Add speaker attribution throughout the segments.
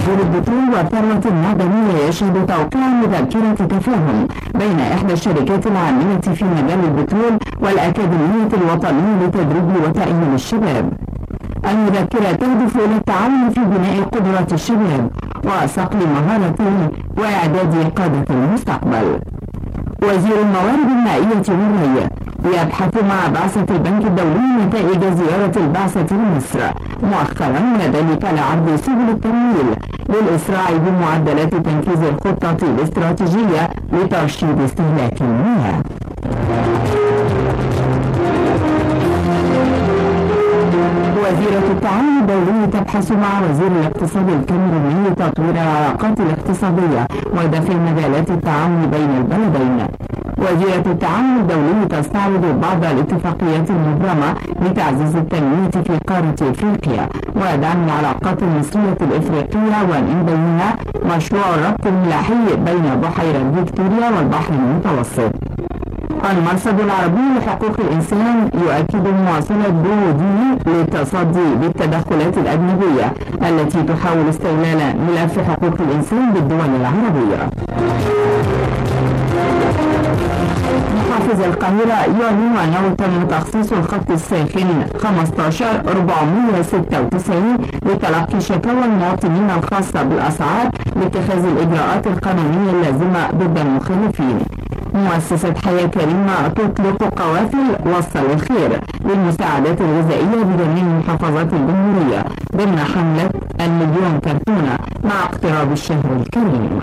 Speaker 1: وزير البترول والثروة المعدنية يشهد توقيع مذكرة تفاهم بين إحدى الشركات العاملة في مجال البترول والأكاديمية الوطنية لتدريب وتأهيل الشباب المذكرة تهدف إلى التعاون في بناء قدرات الشباب وصقل مهاراتهم وإعداد قادة المستقبل وزير الموارد المائية والري يبحث مع بعثة البنك الدولي نتائج زيارة البعثة لمصر مؤخرا وذلك لعرض سبل التمويل للإسراع بمعدلات تنفيذ الخطة الاستراتيجية لترشيد استهلاك المياه وزيرة التعاون الدولي تبحث مع وزير الاقتصاد الكاميروني تطوير العلاقات الاقتصادية ودفع مجالات التعاون بين البلدين وزيرة التعاون الدولي تستعرض بعض الاتفاقيات المبرمة لتعزيز التنمية في قارة افريقيا ودعم العلاقات المصرية الافريقية ومن بينها مشروع الربط الملاحي بين بحيرة فيكتوريا والبحر المتوسط المرصد العربي لحقوق الإنسان يؤكد مواصلة جهوده للتصدي بالتدخلات الأجنبية التي تحاول استغلال ملف حقوق الإنسان بالدول العربية محافظ القاهرة يعلن أنه تم تخصيص الخط الساخن 15496 لتلقي شكاوى المواطنين الخاصة بالأسعار لاتخاذ الإجراءات القانونية اللازمة ضد المخالفين مؤسسة حياة كريمة تطلق قوافل وصل الخير للمساعدات الغذائية بجميع محافظات الجمهورية ضمن حملة المليون كرتونة مع اقتراب الشهر الكريم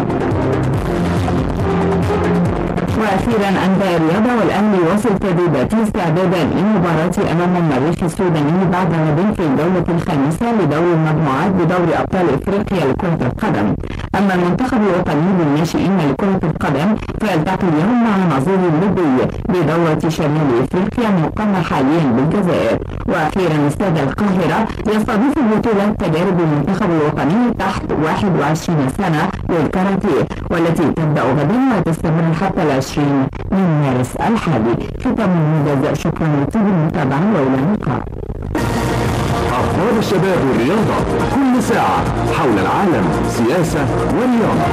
Speaker 1: واخيرا انباء الرياضه والاهلي وصل تدريباته استعدادا للمباراه امام المريخ السوداني بعد غد في الجوله الخامسه لدور المجموعات بدوري ابطال افريقيا لكره القدم اما المنتخب الوطني للناشئين لكره القدم فيلتقي اليوم مع نظير الودي بدوره شمال افريقيا مقامه حاليا بالجزائر واخيرا استاد القاهره يستضيف البطوله تجارب المنتخب الوطني تحت 21 سنه للكاراتيه والتي تبدا غدا وتستمر حتى العشرين 20 من مارس الحالي ختام الموجز شكرا لطيب المتابعة وإلى اللقاء
Speaker 2: أخبار الشباب والرياضة كل ساعة حول العالم سياسة ورياضة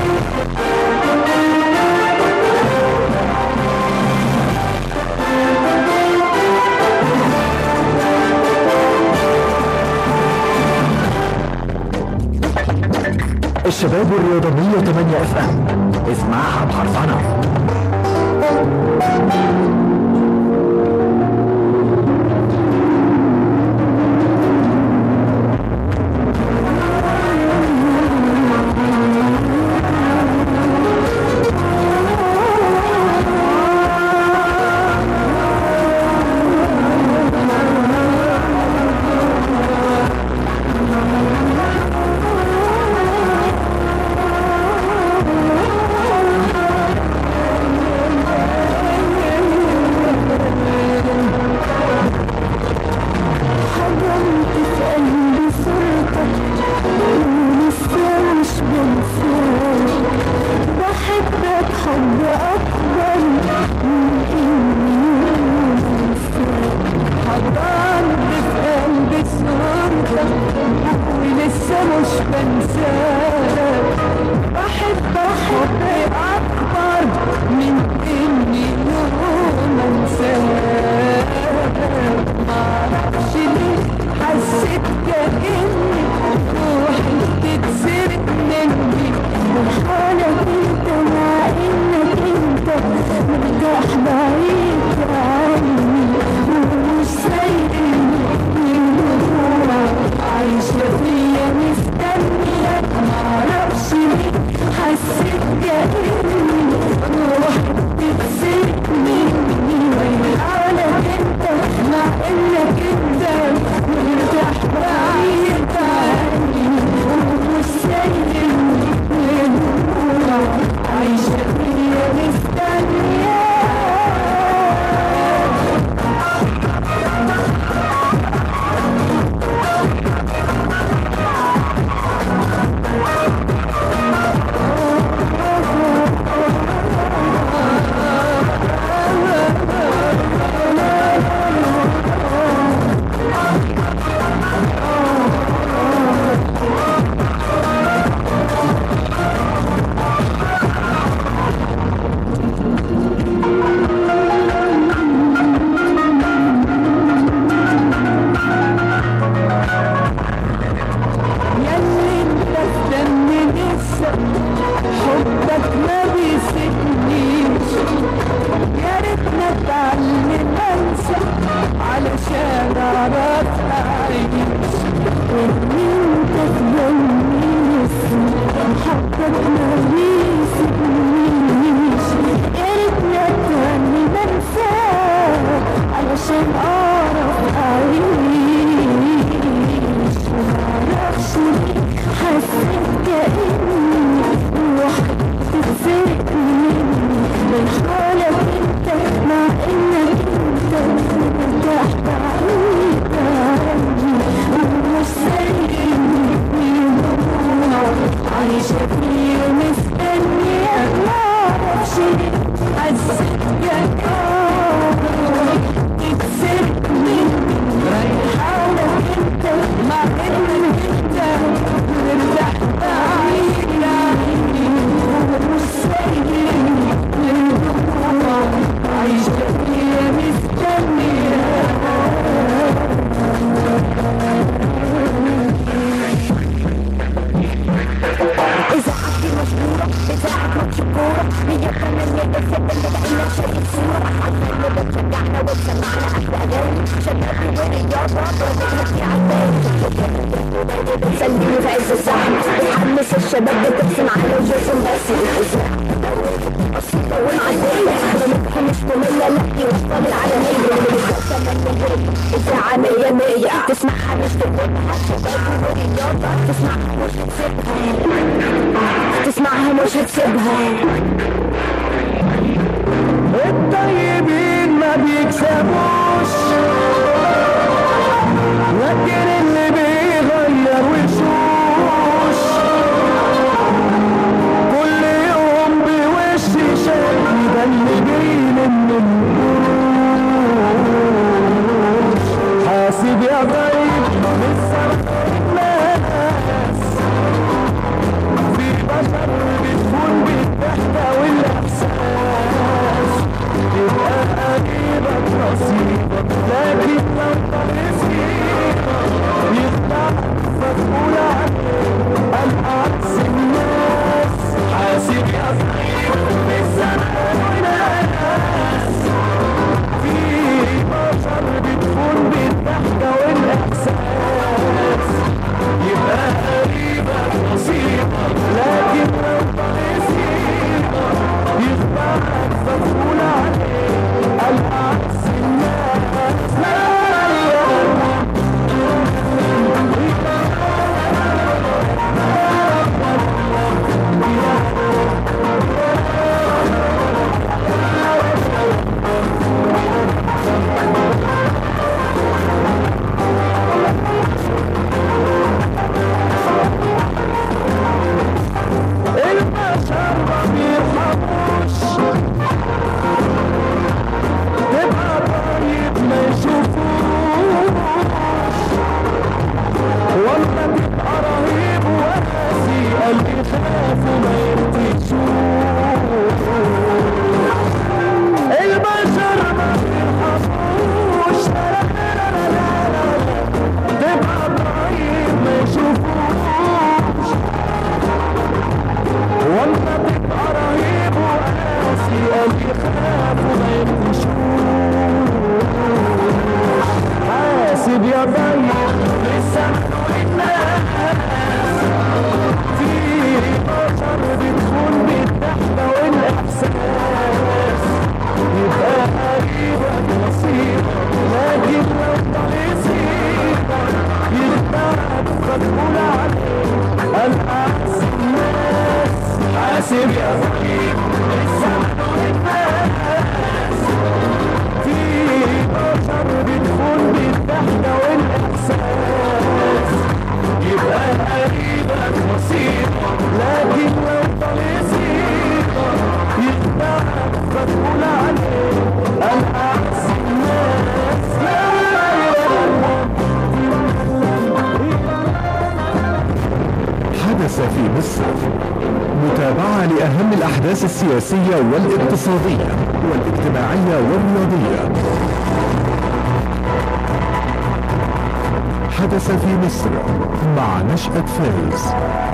Speaker 2: الشباب والرياضة 108 اف ام اسمعها بحرفنة
Speaker 3: تديني في عز الزحمة بتحمس الشباب بترسم على وجوههم بس بسيطة ومعدية رمتها مش مملة لا دي وسطى العالمية إذاعة مية مية تسمعها مش تقولها تسمعها مش هتسيبها تسمعها مش هتسيبها
Speaker 4: الطيبين ما بيكسبوش لكن اللي بيغير وشوش كل يوم بوش شايف ده اللي جاي من الوش حاسب يا طيب لسه الناس في بشر بتكون بالضحكة والإحساس يبقى قريبك نصيبك لكن لو طريقك يخدع فتقول عليه العكس الناس حاسب يا صغير بالزمان وناس في بشر بتكون بالضحكة والإحساس يبقى قريبك نصيبك لكن لو طريقك يخدعك فتقول عليه العكس الناس لا البشر ما بيرحموش تبقى طيب ما يشوفوش ولا تبقى رهيب وقاسي قلبي خاف وما يرتجوش البشر ما بيرحموش لا لا لا لا لا لا تبقى طيب ما يشوفوش ولا تبقى رهيب وقاسي قلبي خاف وما يمشوش حاسب يا ضيق لسه الناس في بشر بتكون بالضحكة والإحساس يبقى قريبك نصيبك لكن لو طريقك يخدعك فتقول عليه العكس الناس حاسب يا ضحيك الزمن والناس في بشر بتكون بالضحكة والإحساس يبقى قريبك نصيبك لكن لو طريقك يخدعك فتقول عليه العكس الناس لا
Speaker 5: حدث في مصر متابعة لأهم الأحداث السياسية والاقتصادية والاجتماعية والرياضية حدث في مصر مع نشأة فايز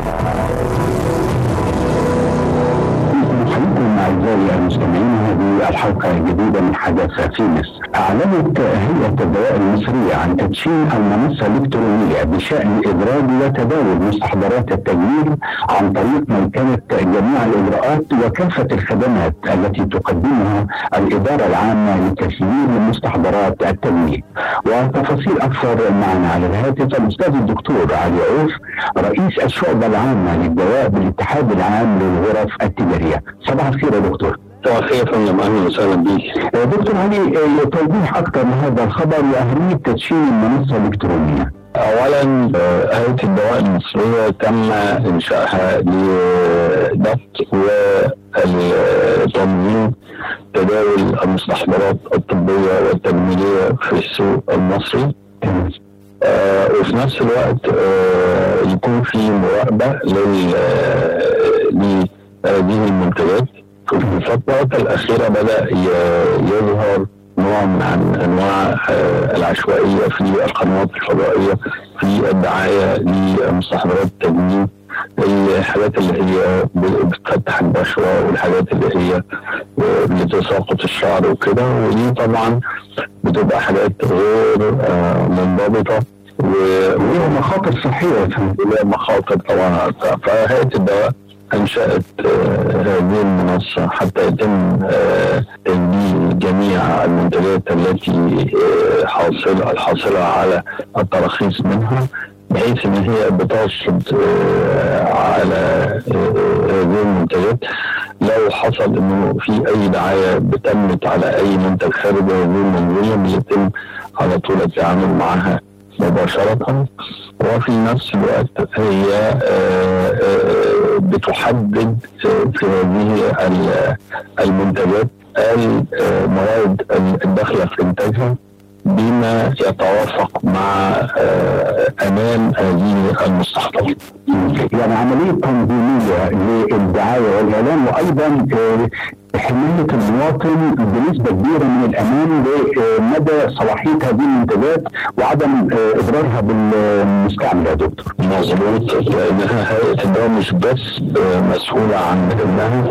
Speaker 6: نحييكم أعزائي المستمعين هذه الحلقة الجديدة من حدث في مصر. أعلنت هيئة الدواء المصرية عن تدشين المنصة الإلكترونية بشأن إدراج وتداول مستحضرات التجميل عن طريق ميكنة جميع الإجراءات وكافة الخدمات التي تقدمها الإدارة العامة لتسيير مستحضرات التجميل. وتفاصيل أكثر معنا على الهاتف الأستاذ الدكتور علي عوف رئيس الشعبة العامة للدواء بالاتحاد العام للغرف التجارية. صباح الخير يا دكتور.
Speaker 7: صباح الخير يا فندم اهلا وسهلا بيك
Speaker 6: دكتور علي آه، توضيح اكثر لهذا الخبر واهميه تدشين المنصه الالكترونيه.
Speaker 7: اولا آه، هيئه الدواء المصريه تم انشائها لضبط وتنظيم تداول المستحضرات الطبيه والتجميليه في السوق المصري آه، وفي نفس الوقت آه، يكون في مراقبه لل آه، لهذه المنتجات في الفترات الأخيرة بدأ ي- يظهر نوع من عن أنواع آه، العشوائية في القنوات الفضائية في الدعاية لمستحضرات التجميل الحاجات اللي هي ب- بتفتح البشرة والحاجات اللي هي آه، لتساقط الشعر وكده ودي طبعا بتبقى حاجات غير آه، منضبطة
Speaker 6: وليها مخاطر صحيه
Speaker 7: وليها مخاطر طبعا فهيئه الدواء انشات آه، هذه المنصه حتى يتم آه، تسجيل جميع المنتجات التي آه، حاصله الحاصله على التراخيص منها بحيث ان هي بترصد آه، على آه، هذه المنتجات لو حصل انه في اي دعايه بتمت على اي منتج خارج هذه المنظومه بيتم على طول التعامل معها مباشرة وفي نفس الوقت هي آه، آه، بتحدد آه، في هذه ال- المنتجات المواد الداخلة في إنتاجها بما يتوافق مع آه، أمان هذه المستحضرات.
Speaker 6: يعني عمليه تنظيميه للدعايه والاعلان وايضا آه، حمايه المواطن بنسبه كبيره من الامان لمدى صلاحيه هذه المنتجات وعدم آه، اضرارها بالمستعمل يا دكتور.
Speaker 7: مظبوط لانها هيئه الدواء مش بس آه، مسؤوله عن انها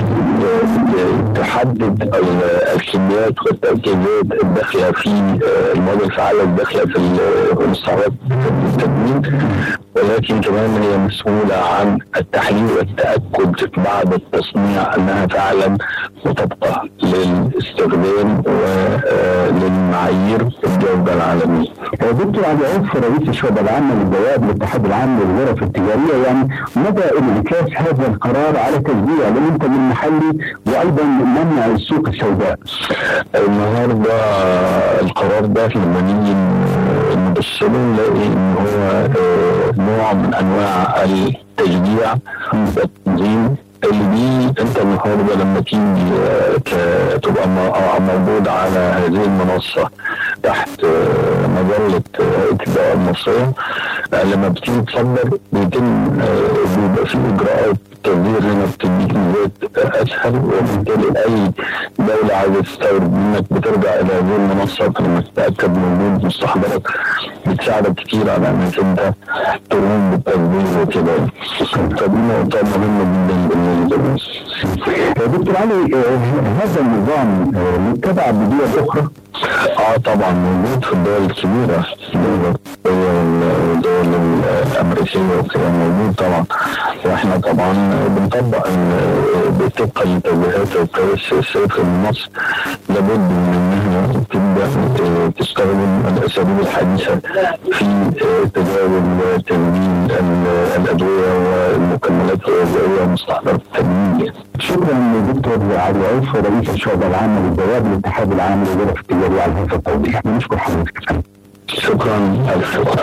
Speaker 7: آه، تحدد ال- الكميات والتركيزات الداخله في آه، المواد الفعاله الداخله في ال- مستحضرات التدمين ولكن كمان هي مسؤوله عن التحليل والتاكد بعد التصنيع انها فعلا مطابقه للاستخدام وللمعايير الجوده العالميه.
Speaker 6: آه، دكتور علي عوف رئيس الشعبة العامة للدواء بالاتحاد العام للغرف التجارية يعني مدى انعكاس هذا القرار على تشجيع المنتج المحلي وايضا منع السوق السوداء.
Speaker 7: النهارده القرار ده لما نيجي نبص له نلاقي ان هو آه، نوع من انواع التشجيع والتنظيم اللي دي انت النهارده لما تيجي آه، ك- تبقى م- آه، موجود على هذه المنصه تحت آه، مظله آه، هيئه الدواء المصريه آه، لما بتيجي تصدر بيتم آه، بيبقى في اجراءات تصدير هنا بتديك ميزات اسهل وبالتالي اي دوله عايزه تستورد منك بترجع الى هذه المنصه لما تتاكد من وجود مستحضرات بتساعدك كتير على انك انت تقوم بالتصدير وكده فدي نقطه مهمه جدا بالنسبه لنا
Speaker 6: آه، دكتور علي آه، هذا النظام آه، متبع بدول اخرى
Speaker 7: اه طبعا موجود في الدول الكبيره الدول الأوروبية والدول الامريكيه وكده موجود طبعا واحنا طبعا بنطبق ان طبقا لتوجيهات وقياده السياسيه في مصر لابد من انها تبدا آه، تستخدم الاساليب الحديثه في آه، تداول وتمويل ال- الادويه والمكملات الغذائيه ومستحضرات التمويل
Speaker 6: شكرا دكتور علي عوف رئيس الشعبة العامة للدواء بالاتحاد العام للغرف التجارية على هذا التوضيح بنشكر حضرتك يا فندم.
Speaker 7: شكرا الف شكر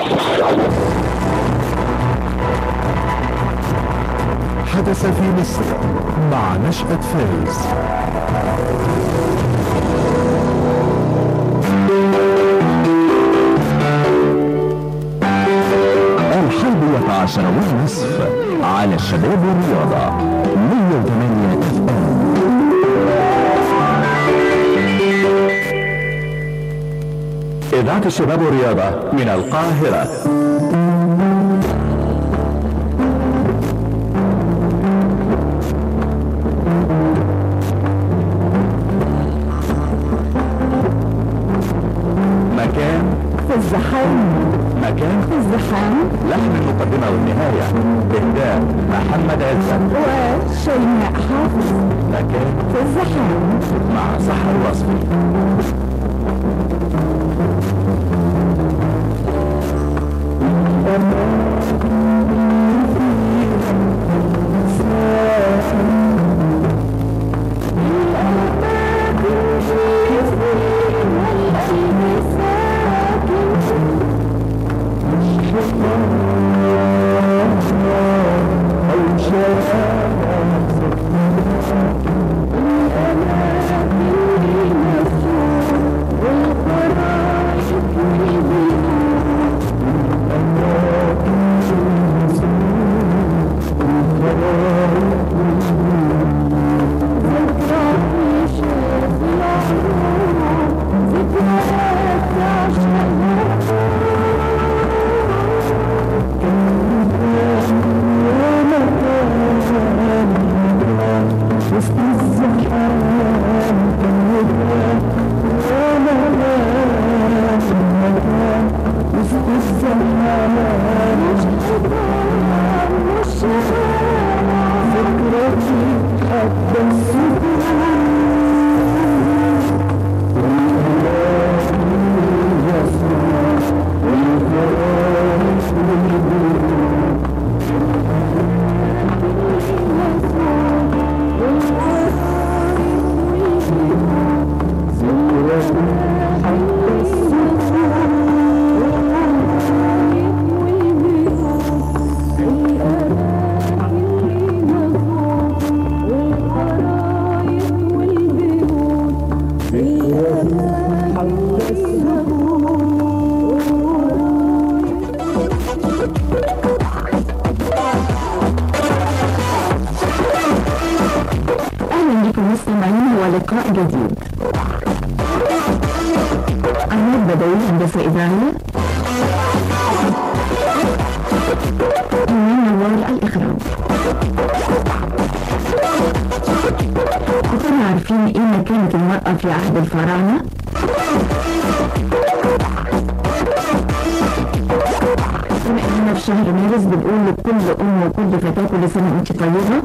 Speaker 5: حدث في مصر مع نشأة فايز
Speaker 2: الحادية عشر والنصف على الشباب والرياضة 108 اف ام إذاعة الشباب والرياضة من القاهرة مكان
Speaker 1: في الزحام
Speaker 2: مكان
Speaker 1: في الزحام
Speaker 2: لحن المقدمة والنهاية إهداء محمد عزت
Speaker 1: وشيماء حافظ
Speaker 2: مكان
Speaker 1: في الزحام
Speaker 2: مع سحر وصفي
Speaker 1: جديد أحمد بدوي هندسة إذاعية إيمان نوار الإخراج كنا عارفين إيه مكانة المرأة في عهد الفراعنة؟ بما إننا في شهر مارس بنقول لكل أم وكل فتاة كل سنة وأنت طيبة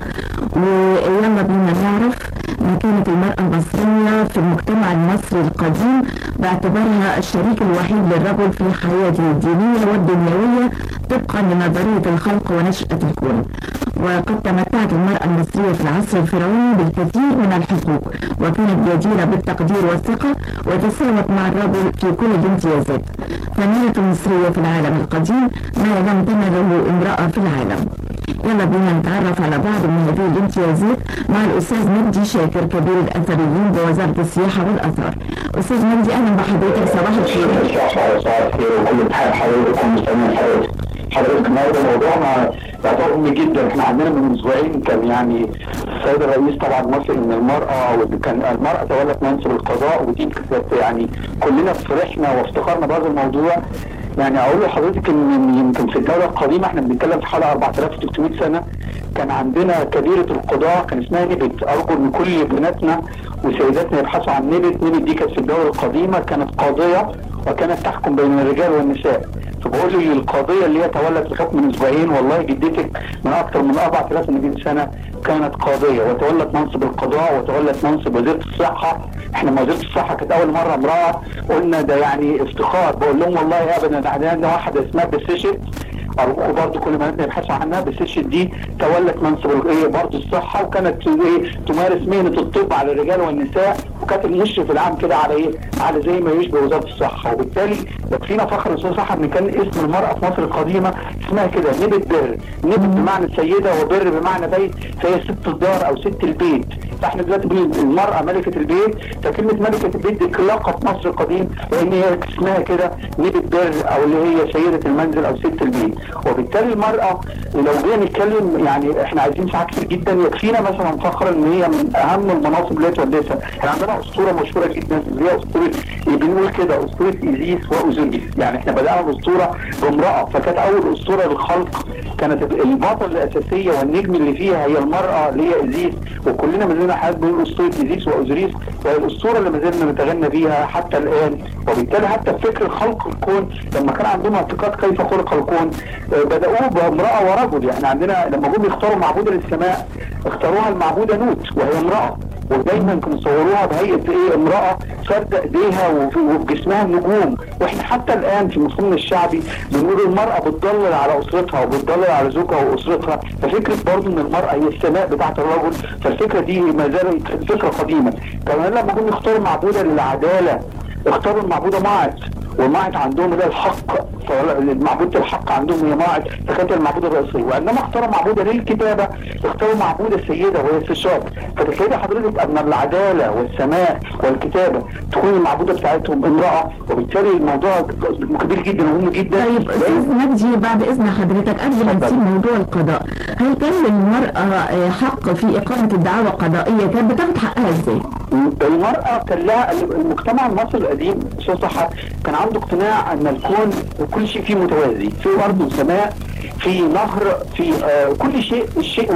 Speaker 1: ويلا بينا نعرف مكانة المرأة المصرية في المجتمع المصري القديم باعتبارها الشريك الوحيد للرجل في حياته الدينية والدنيوية طبقا لنظرية الخلق ونشأة الكون وقد تمتعت المرأة المصرية في العصر الفرعوني بالكثير من الحقوق وكانت جديرة بالتقدير والثقة وتساوت مع الرجل في كل الامتيازات فنالت المصرية في العالم القديم ما لم تنله امرأة في العالم يلا بينا نتعرف على بعض من هذه الامتيازات مع الأستاذ مجدي شاكر كبير الأثريين بوزارة السياحة والآثار أستاذ مجدي أهلا بحضرتك صباح الخير
Speaker 6: صباح الخير وكل بحال حضرتك ومستمعين حضرتك حضرتك النهارده موضوعنا يعتبر مهم جدا احنا عندنا من اسبوعين كان يعني السيد الرئيس طبعا مصر ان المراه وكان المراه تولت منصب القضاء ودي كانت يعني كلنا فرحنا وافتخرنا بهذا الموضوع يعني اقول لحضرتك ان يمكن في الدوله القديمه احنا بنتكلم في حوالي 4300 سنه كان عندنا كبيره القضاء كان اسمها نبت ارجو ان كل بناتنا وسيداتنا يبحثوا عن نبت نبت دي كانت في الدوله القديمه كانت قاضيه وكانت تحكم بين الرجال والنساء فبقول لي القضيه اللي هي تولت لغايه من اسبوعين والله جدتك من اكثر من 4200 سنه كانت قاضيه وتولت منصب القضاء وتولت منصب وزيره الصحه احنا لما وزيره الصحه كانت اول مره امراه قلنا ده يعني افتخار بقول لهم والله ابدا ده عندنا واحده اسمها بسيشت ارجوكم برضه كل ما يبحثوا عنها بس دي تولت منصب ايه برضه الصحه وكانت ايه تمارس مهنه الطب على الرجال والنساء وكانت المشرف العام كده على ايه على زي ما يشبه وزاره الصحه وبالتالي يكفينا فخر الاستاذ صح ان كان اسم المراه في مصر القديمه اسمها كده نبت بر نبت بمعنى سيده وبر بمعنى بيت فهي ست الدار او ست البيت فاحنا دلوقتي بنقول المراه ملكه البيت فكلمه ملكه البيت دي لقب مصر القديم لان هي اسمها كده نبت بر او اللي هي سيده المنزل او ست البيت وبالتالي المراه لو جينا نتكلم يعني احنا عايزين ساعات كتير جدا يكفينا مثلا فخرا ان هي من اهم المناصب اللي هي تولدها احنا عندنا اسطوره مشهوره جدا اللي هي اسطوره بنقول كده اسطوره ايزيس واوزوريس يعني احنا بدانا الاسطوره بامراه فكانت اول اسطوره للخلق كانت البطل الاساسيه والنجم اللي فيها هي المراه اللي هي ايزيس وكلنا ما زلنا حاسس بنقول اسطوره ايزيس واوزوريس وهي الاسطوره اللي ما زلنا نتغنى بيها حتى الان وبالتالي حتى فكر خلق الكون لما كان عندهم اعتقاد كيف خلق الكون بداوه بامراه ورجل يعني عندنا لما جم يختاروا معبوده للسماء اختاروها المعبوده نوت وهي امراه ودايما كانوا يصوروها بهيئه ايه امراه فرد ايديها وفي جسمها النجوم واحنا حتى الان في مفهومنا الشعبي بنقول المراه بتضلل على اسرتها وبتضلل على زوجها واسرتها ففكره برضه ان المراه هي السماء بتاعت الرجل فالفكره دي ما زالت فكره قديمه كمان لما جم يختاروا معبوده للعداله اختاروا المعبوده معت ومعت عندهم اللي الحق معبودة الحق عندهم هي معت فكانت المعبودة الرئيسية وعندما اختاروا معبودة للكتابة اختاروا معبودة السيدة وهي السشاط فتخيلي حضرتك ان العدالة والسماء والكتابة تكون المعبودة بتاعتهم امرأة وبالتالي الموضوع كبير جدا ومهم جدا
Speaker 1: طيب استاذ مجدي بعد اذن حضرتك قبل ما نسيب موضوع القضاء هل كان للمرأة حق في اقامة الدعاوى القضائية كانت بتاخد حقها ازاي؟
Speaker 6: المرأة كان لها المجتمع المصري القديم صح كان عنده اقتناع ان الكون كل شيء فيه متوازي في ارض وسماء في نهر في آه كل شيء الشيء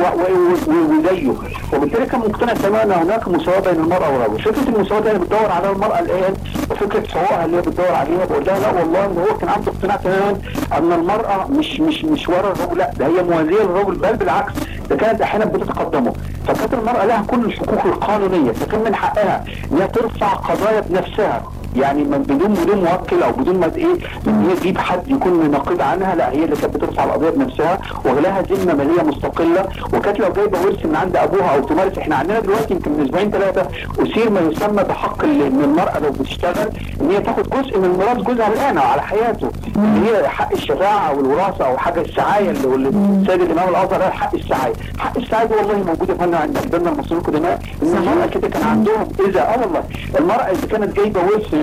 Speaker 6: وزيه وبالتالي كان مقتنع تماما ان هناك مساواه بين المراه والرجل فكره المساواه اللي بتدور عليها المراه الان وفكره سواءها اللي هي بتدور عليها بقول لها لا والله ان هو كان عنده اقتناع تماما ان المراه مش مش مش ورا الرجل لا ده هي موازيه للرجل بل بالعكس ده كانت احيانا بتتقدمه فكانت المراه لها كل الحقوق القانونيه فكان من حقها ان هي ترفع قضايا بنفسها يعني من بدون بدون موكل او بدون ما ايه ان هي تجيب حد يكون نقيب عنها لا هي اللي كانت بترفع القضيه بنفسها ولها ذمه ماليه مستقله وكانت لو جايبه ورث من عند ابوها او تمارس احنا عندنا دلوقتي يمكن من اسبوعين ثلاثه اثير ما يسمى بحق ان المراه لو بتشتغل ان هي تاخد جزء من ميراث جوزها الان على حياته اللي هي حق الشفاعه او الوراثه او حاجه السعايه اللي السيد الامام الازهر قال حق السعايه حق السعايه دي والله موجوده يا فندم عند اجدادنا المصريين القدماء ان المراه كده كان عندهم اذا اه والله المراه اذا كانت جايبه ورث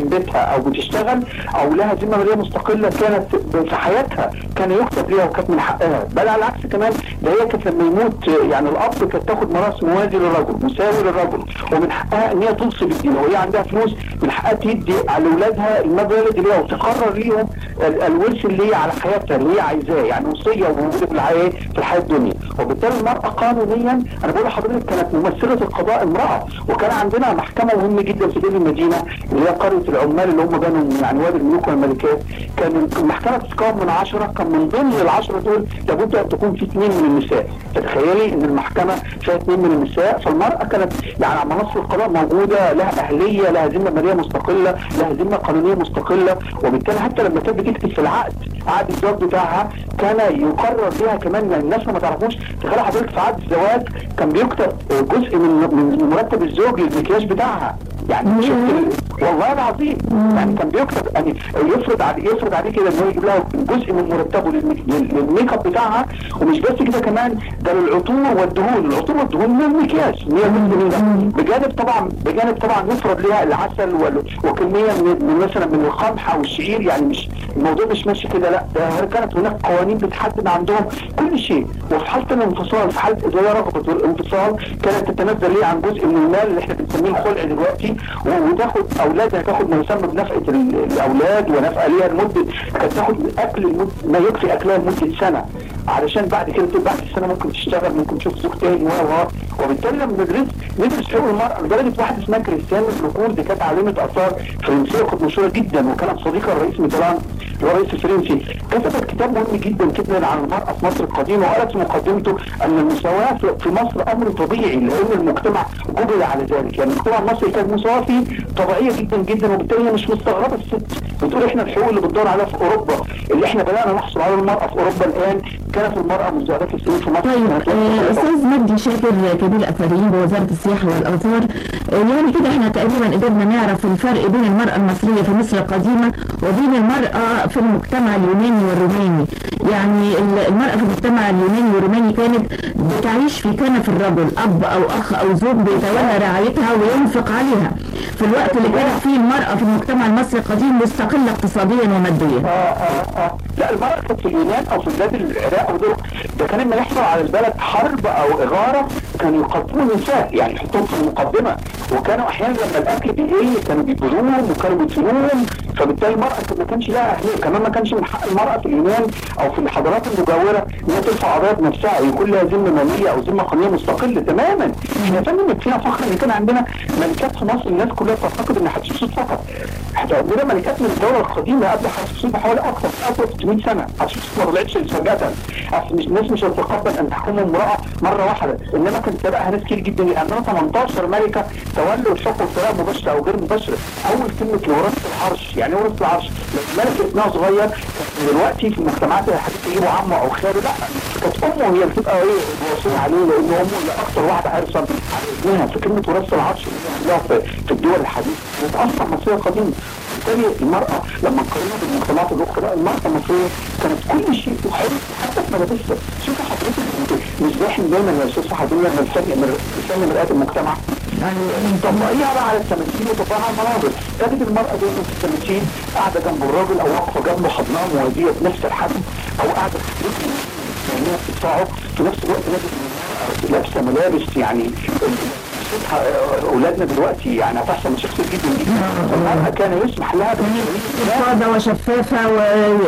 Speaker 8: من بيتها او بتشتغل او لها ذمه ماليه مستقله كانت في حياتها كان يكتب ليها وكانت من حقها بل على العكس كمان ده هي كانت لما يموت يعني الاب كانت تاخد ميراث موازي للرجل مساوي للرجل ومن حقها ان هي توصي بالدين وهي عندها فلوس من حقها تدي على اولادها المبلغ اللي ليها وتقرر ليهم ال- الورث اللي هي على حياتها اللي هي عايزاه يعني وصيه وموجوده في الحياه في الحياه الدنيا وبالتالي المراه قانونيا انا بقول لحضرتك كانت ممثله القضاء امراه وكان عندنا محكمه مهمه جدا في دير المدينه اللي هي قريه العمال اللي هم بنوا يعني وادي الملوك والملكات كان المحكمه تتكون من 10 كان من ضمن العشرة دول لابد ان تكون في اثنين من النساء فتخيلي ان المحكمه فيها اثنين من النساء فالمراه كانت يعني على منصه القضاء موجوده لها اهليه لها ذمه ماليه مستقله لها ذمه قانونيه مستقله وبالتالي حتى لما كانت بتكتب في العقد عقد الزواج بتاعها كان يقرر فيها كمان يعني الناس ما تعرفوش تخيل حضرتك في عقد الزواج كان بيكتب جزء من من مرتب الزوج للمكياج بتاعها يعني شفت ال- والله العظيم يعني كان بيكتب يعني يفرض عليه يفرض عليه كده ان هو يجيب لها جزء من مرتبه للمك- لل- للميك اب بتاعها ومش بس كده كمان ده للعطور والدهون العطور والدهون من المكياج ان هي جزء من ده بجانب طبعا بجانب طبعا يفرض لها العسل وال- وكميه من من مثلا من القمح او الشعير يعني مش الموضوع مش ماشي كده لا ده كانت هناك قوانين بتحدد عندهم كل شيء وفي حاله الانفصال في حاله اذا هي رغبت الانفصال كانت تتنازل ليه عن جزء من المال اللي احنا بنسميه الخلع دلوقتي و- وتاخد اولادها تاخد ما يسمى بنفقه ال- الاولاد ونفقه ليها لمده كانت تاخد اكل لمدة ما يكفي اكلها لمده سنه علشان بعد كده تبقى بعد السنه ممكن تشتغل ممكن تشوف زوج تاني و و وبالتالي لما ندرس ندرس حقوق المراه لدرجه واحده اسمها كريستيان بلوكور دي كانت عالمه اثار فرنسيه وكانت مشهوره جدا وكانت صديقه للرئيس ميتران اللي هو الرئيس الفرنسي كتبت كتاب مهم جدا جدا عن المراه في مصر القديمه وقالت في مقدمته ان المساواه في- في مصر امر طبيعي لان المجتمع جبل على ذلك يعني المجتمع المصري كان مساواه فيه طبيعيه جدا جدا وبالتالي هي مش مستغربه الست بتقول احنا الحقوق اللي بتدور عليها في اوروبا اللي احنا بدانا نحصل على المراه في اوروبا الان كانت المراه منذ الاف السنين في مصر
Speaker 1: طيب
Speaker 8: كانت
Speaker 1: آه، استاذ مجدي شاكر كبير الاثريين بوزاره السياحه والاثار آه، يعني كده احنا تقريبا قدرنا نعرف الفرق بين المراه المصريه في مصر القديمه وبين المراه في المجتمع اليوناني والروماني يعني ال- المراه في المجتمع اليوناني والروماني كانت بتعيش في كنف الرجل اب او اخ او زوج بيتولى رعايتها وينفق عليها في الوقت اللي كانت فيه المراه في المجتمع المصري القديم مستقله اقتصاديا وماديا
Speaker 8: اه اه اه لا المرأة كانت في اليونان او في بلاد العراق او دول ده كان لما يحصل على البلد حرب او اغارة كانوا يقدموا النساء يعني يحطوهم في المقدمة وكانوا احيانا لما الاكل بيقل كانوا بيبذلوهم وكانوا بيدفنوهم فبالتالي المرأة كانت ما كانش لها اهمية كمان ما كانش من حق المرأة في اليونان او في الحضارات المجاورة ان هي ترفع قضايا بنفسها يكون لها ذمة مالية او ذمة قانونية مستقلة تماما احنا يا فندم فينا فخر ان كان عندنا ملكات في مصر الناس كلها تعتقد ان حتشبسوت فقط احنا عندنا ملكات من الدولة القديمة قبل حتشبسوت بحوالي اكثر اكثر 600 سنة حتشبسوت ما طلعتش فجأة اصل مش الناس مش هتتقبل ان تحكم امرأة مرة واحدة انما كان سبقها ناس كتير جدا عندنا 18 ملكة تولوا الحكم بطريقة مباشرة او غير مباشرة اول كلمة لوراثة العرش يعني ايه وراثة العرش لما ملك ابنها صغير كان دلوقتي في المجتمعات الحديثة يجيبوا عمه او خاله لا كانت امه هي اللي بتبقى ايه الوصية عليه لان امه اللي اكثر واحدة حرصا على ابنها فكلمة وراثة العرش اللي هي عندها في, في الدول الحديثة كانت اصلا مصرية قديمة بالتالي المرأة لما نقارنها بالمجتمعات الأخرى لا، المرأة المصرية كانت كل شيء وحرص حتى في ملابسها شوفي حضرتك مش زي احنا دايما يا استاذ حضرتك لما نسمي نسمي مرآة المجتمع يعني طبقيها بقى على التماثيل وطبقها على المناظر تجد المرأة دايما في التماثيل قاعدة جنب الراجل أو واقفة جنبه حضناه موازية بنفس الحجم أو قاعدة في رجله يعني بتدفعه في نفس الوقت لابس لابسة ملابس يعني شوفها اولادنا دلوقتي يعني هتحصل مشاكل كتير جدا جدا المرأة كان يسمح لها بالتمارين
Speaker 1: فاضة وشفافة و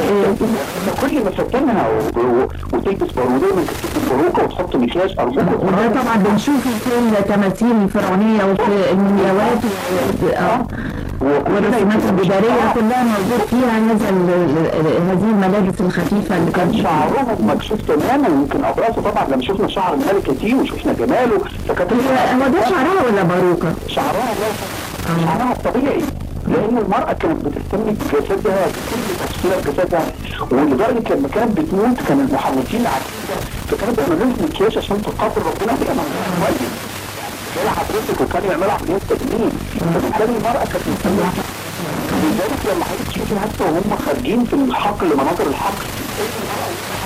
Speaker 8: كل ما فتنها و- و- وتلبس باروديه من كتب باروكه وتحط مكياج ارجوك
Speaker 1: وده طبعا بنشوفه في التماثيل الفرعونية وفي المومياوات و- اه والرسومات الجدارية كلها موجود فيها هذا ال- ال- هذه الملابس الخفيفة اللي
Speaker 8: كان
Speaker 1: كانت
Speaker 8: شعرهم مكشوف تماما يمكن ابرزه طبعا لما شفنا شعر الملكه دي وشفنا جماله فكانت
Speaker 1: هو ده شعرها ولا باروكة؟
Speaker 8: شعرها الله شعرها الطبيعي لان المرأة كانت بتهتم بجسدها بكل تفصيلة جسدها ولدرجة لما كانت بتموت كان المحوطين عارفين فكانت بيعملوا لهم مكياج عشان تقاتل ربنا بيها كويس زي حضرتك وكانوا يعملوا عمليات تجميل فبالتالي المرأة كانت مهتمة لذلك لما حضرتك تشوفي حتى وهم خارجين في الحقل مناظر الحقل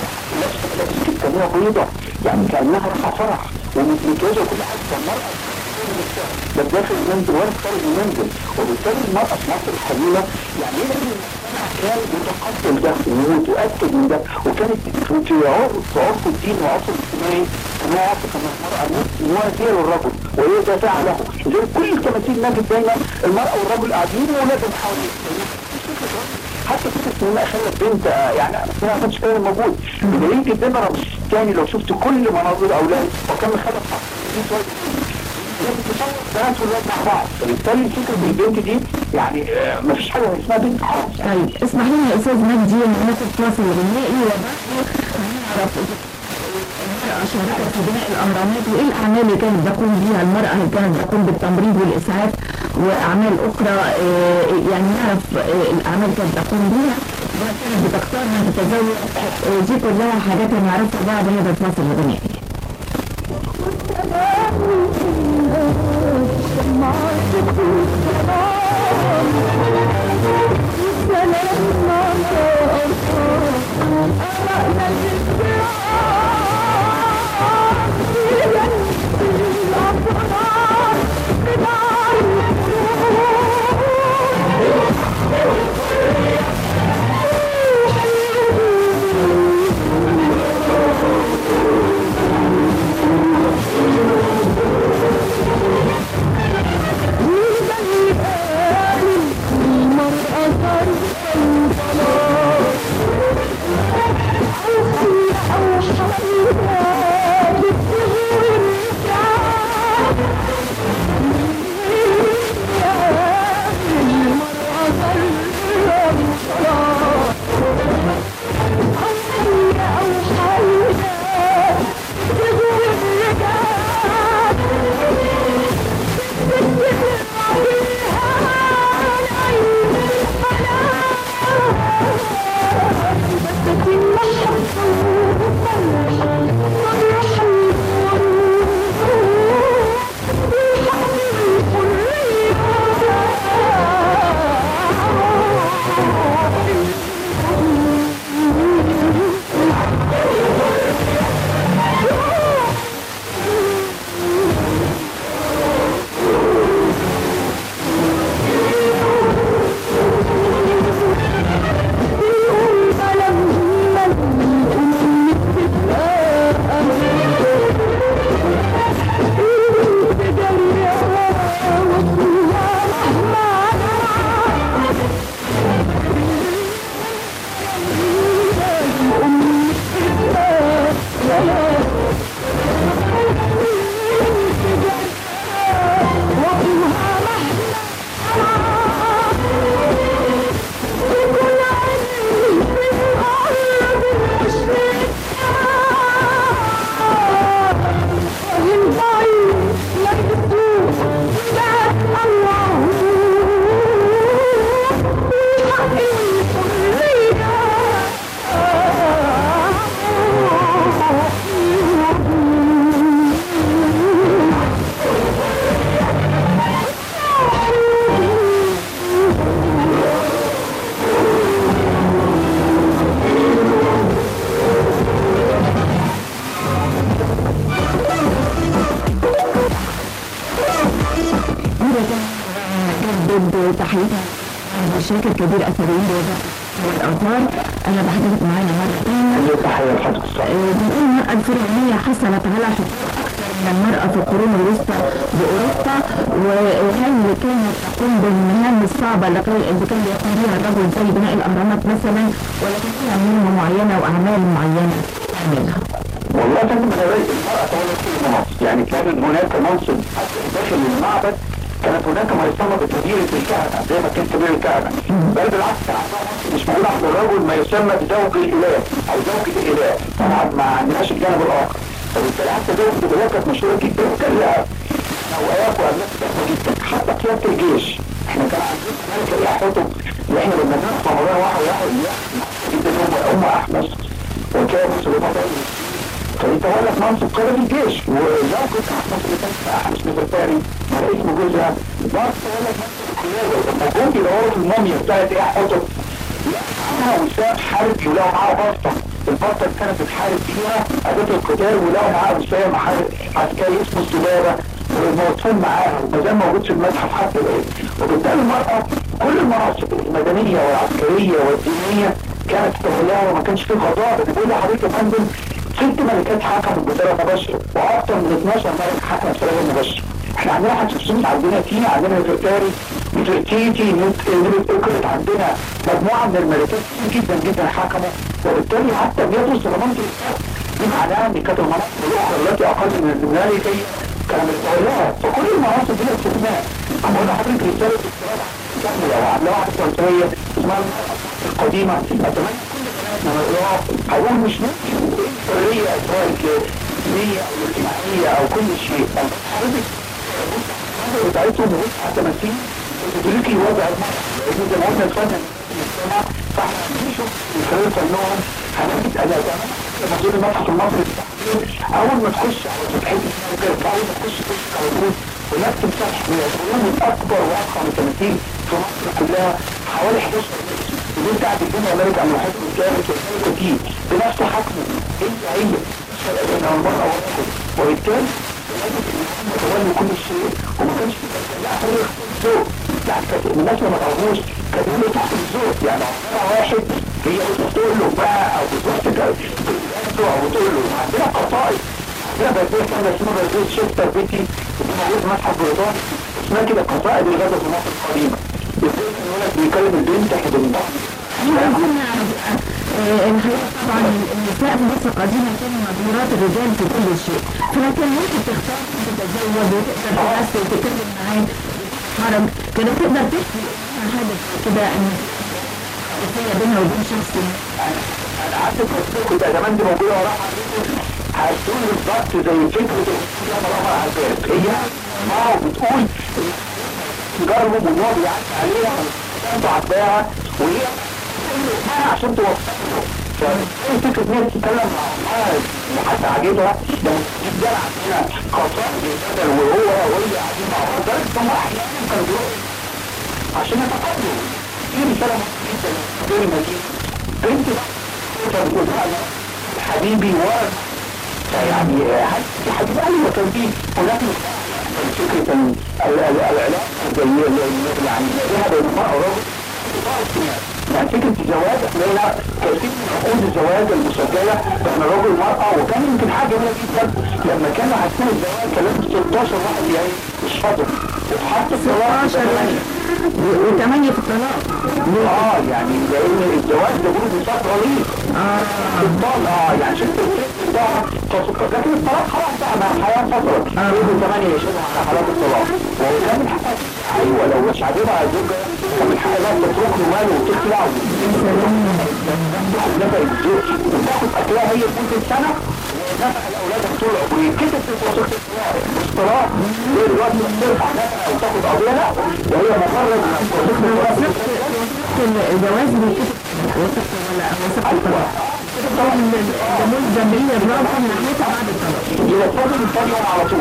Speaker 8: لابسه لابسه كتانيه بيضة يعني كانها رايحه فرح ومكياجه وكل حاجه فالمرأة لا داخل المنزل ولا خارج المنزل وبالتالي المرأة في مصر الحديثة يعني ايه لازم المجتمع كان متقبل ده ومتأكد من ده وكانت في عرف في عرف الدين وعرف الاجتماعي كان هو عرف ان المرأة موازية للرجل وهي دافعة له زي كل التماثيل نجد دايما المرأة والرجل قاعدين وولادهم حوالين حتى فكره ان انا اخلف بنت آه، يعني ما كانش كان موجود بدليل جدا رمسيس الثاني لو شفت كل مناظر اولاد وكان خلف بتصور بنات والولاد مع بعض فبالتالي فكره البنت دي يعني آه، ما فيش حاجه اسمها بنت خالص
Speaker 1: طيب اسمح لنا يا استاذ مجدي ناخد فاصل غنائي وبعده هنعرف المرأة شاركت في بناء الأهرامات وإيه الأعمال اللي كانت تقوم بها المرأة اللي كانت تقوم بالتمريض والإسعاف وأعمال أخرى آه، يعني نعرف آه، الأعمال كانت تقوم بها وكانت بتختار من تتزوج آه، دي كلها حاجات هنعرفها بعد هذا الفاصل الغنائي جدد تحيتها الشركة الكبير أثريين بوزارة والآثار أنا بحضرتك معانا مرة ثانية
Speaker 8: تحيه لحضرتك الصحيح
Speaker 1: بنقول المرأة الفرعونية حصلت على حقوق أكثر من المرأة في القرون الوسطى بأوروبا و- وهل كانت تقوم بالمهام الصعبة اللي كان اللي كان بيقوم بها الرجل زي بناء الأهرامات مثلا ولا كان فيها مهمة معينة وأعمال معينة تعملها؟
Speaker 8: والله كان من رئيس المرأة تولى كل مناصب يعني كان هناك منصب حتى داخل المعبد كانت هناك ما يسمى بكبيرة الكهنة زي ما كان كبير الكهنة بل بالعكس كان عندها منصب مش موجود عند الرجل ما يسمى بزوج الإله أو زوجة الإله طبعا ما عندناش الجانب الآخر فبالتالي حتى زوجة الإله كانت مشهورة جدا وكان لها أوقات وأملاك ضخمة جدا حتى قيادة الجيش احنا كان عندنا ملك الرياح حطب اللي احنا لما بنروح رمضان واحد واحد جدا هم أم أحمس وكان سليمان فيتولى في منصب قائد الجيش وزوجة أحمس اللي كانت أحمس نفرتاري مع اسم جوزها برضه تولى في منصب القيادة لما جم يدوروا في الموميا بتاعت إيه حطب معاها وسام حارب ولقوا معاها بطة البطة اللي كانت بتحارب فيها أداة القتال ولقوا معاها وسام حارب عسكري اسمه السبابة وموصول معاها وما زال موجود في المتحف حتى الان وبالتالي المراه كل المناصب المدنيه والعسكريه والدينيه كانت تتولاها وما كانش فيه قضاء بقول لحضرتك يا فندم ست ملكات حكموا بصيغه مباشره واكثر من 12 ملك حكم بصيغه مباشره احنا عندنا حتشبسوت عندنا تينا عندنا نفرتاري نفرتيتي نوت اوكرت عندنا مجموعه من الملكات كتير جدا جدا حكموا وبالتالي حتى بيدرس ضمانة دي معناها ان كانت المناصب الاخرى التي اقل من الملكيه كانت متولاها فكل المناصب دي استثناء اما انا حضرتك رساله استراحه كامله وعاملاها واحده فرنسويه اسمها القديمه اتمنى هقول مش ممكن حريه سواء الدينيه او الاجتماعيه او كل شيء حضرتك بتاعتهم بص على تماثيل تدركي وضع المرأة لأن زي ما قلنا الفن المجتمع فاحنا بنشوف من خلال فنهم هنجد أداء لما تقول المتحف المصري أول ما تخش على فتحة السنة أول ما تخش تخش على طول هناك تمساح من العلوم الأكبر وأضخم التماثيل في مصر كلها حوالي 11 متر ودول بتاعت الدنيا ملك عن الحكم الكامل والملكة دي بنفس حكمه انت هي بين المرأة والرجل وبالتالي متولي كل شيء وما كانش في لا فرق الذوق يعني كانت الناس ما تعرفوش كانت هي تحت الذوق يعني عندنا واحد هي بتقول له بقى او بتروح تقول او بتقول له عندنا قصائد عندنا بلديه كده اسمها بلديه شيستر بيتي ودي موجوده في متحف بريطاني اسمها كده قصائد الغزه في مصر القديمه ازاي الولد بيكلم البنت حضنها
Speaker 1: الحقيقة طبعا النساء في مصر القديمة كانوا مبهورات الرجال في كل شيء فكان ممكن تختار تتزوج وتقدر تمثل وتتكلم معاه حرم كانت تقدر تحكي حاجة كده ان وصية بينها وبين شخص
Speaker 8: انا قعدت كنت زمان دي موجوده وراها هتقول بالظبط زي فكره الامر على الباب هي ما بتقول جرب وهو بيعدي عليها انت عداها وهي عشان توصله فايه فكرة ان هي تتكلم مع امها وحتى عاجبها ده جدا عندنا قصائد البدل وهو وهي قاعدين مع بعض لدرجة ان هم احيانا كانوا بيروحوا عشان يتقابلوا في رسالة مهمة جدا غير مجيد بنت بقى بتقول لها حبيبي ورد فيعني حبيب قال لي كان في هناك فكرة العلاقة زي يعني ذهب المرأة ورجل يعني فكرة الزواج احنا هنا كثير من عقود الزواج المسجلة احنا راجل مرأة وكان يمكن حاجة جميلة جدا لما كانوا عارفين الزواج كان لازم 16 واحد يعني مش فاضل وتحط في الطلاق
Speaker 1: 16 وثمانية في الطلاق
Speaker 8: اه يعني لان الزواج ده بيقولوا بفترة ليه اه الطلاق اه يعني شفت الطلاق لكن الطلاق خلاص بقى مع الحياة فترة بيقولوا 8 يشهدوا على حالات الطلاق وكان من حقها ايوه لو مش عاجبها الزوجة كان من حقها تترك له ماله وتخلع تاخد نفق الزوج وتاخد اكلها هي لمدة سنة ونفق الاولاد طول عمري كده في وسط الطلاق هي دلوقتي بترفع نفقة او تاخد قضية لا وهي مجرد
Speaker 1: الجواز بيكتب وثق ولا وثق الطلاق طبعا الجمهور الجمعية الرابعة من ناحيتها بعد الطلاق
Speaker 8: يبقى فاضل الطلاق على طول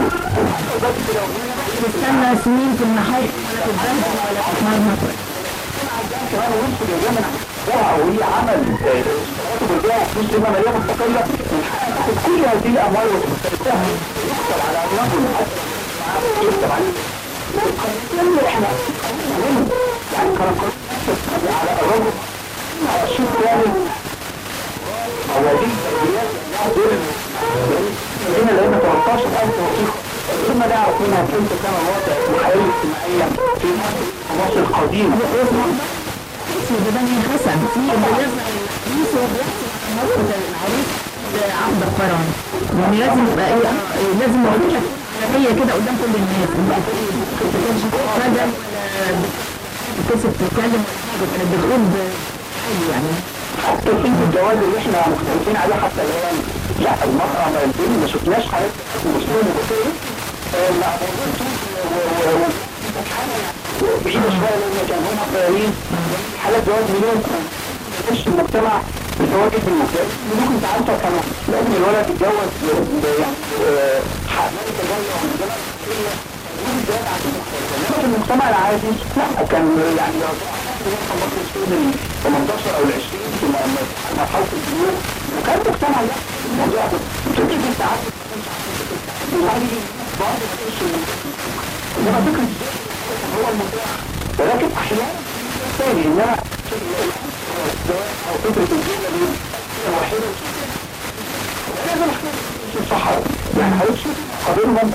Speaker 1: تستنى سنين في المحاكم ولا في البنك ولا في اسمها المطر
Speaker 8: كمان ويمكن يا جماعه وهي عمل اشتراكه بالبيع فلوس قيمه ماليه مستقله من حقها تاخد كل هذه الاموال وتمتلكها يكتب على عنوان يكتب عليه القانون احنا يعني كان على الرجل على الشيء يعني مواليد دول هنا لقينا 13000 وثيقه ثم نعرف منها كيف كان الوضع الحياه الاجتماعيه في مصر القديمه
Speaker 1: اسمه بني حسن في اللي يظهر العريس وهو بيحصل موقف العريس عقد القران يعني لازم يبقى ايه لازم يقول لك عالمية كده قدام كل الناس ما كانش حاجة بتكسب تتكلم ولا حاجة كانت بتقول بحاجة يعني
Speaker 8: حتى في الجواز اللي احنا مختلفين عليه حتى الان لا المرأة ما البنت ما شفناش حالات مسلمة ومسلمة لا بعيدة شوية لأن كان هم صغيرين حالات جواز مليون مش المجتمع متواجد في المكان ممكن انت عارفة كانوا لازم الولد يتجوز يعني ملكة جاية ومجتمع في المجتمع العادي لا كان يعني لو مصر سنين ال 18 او ال 20 في مرحله البلوغ وكان مجتمع لا الموضوع ده فكره انت عارف برضه مفيش انما فكره هو المتاح ولكن احيانا ثاني انما او فكره الجمله دي واحده لازم في الصحراء يعني هيشوف قابلهم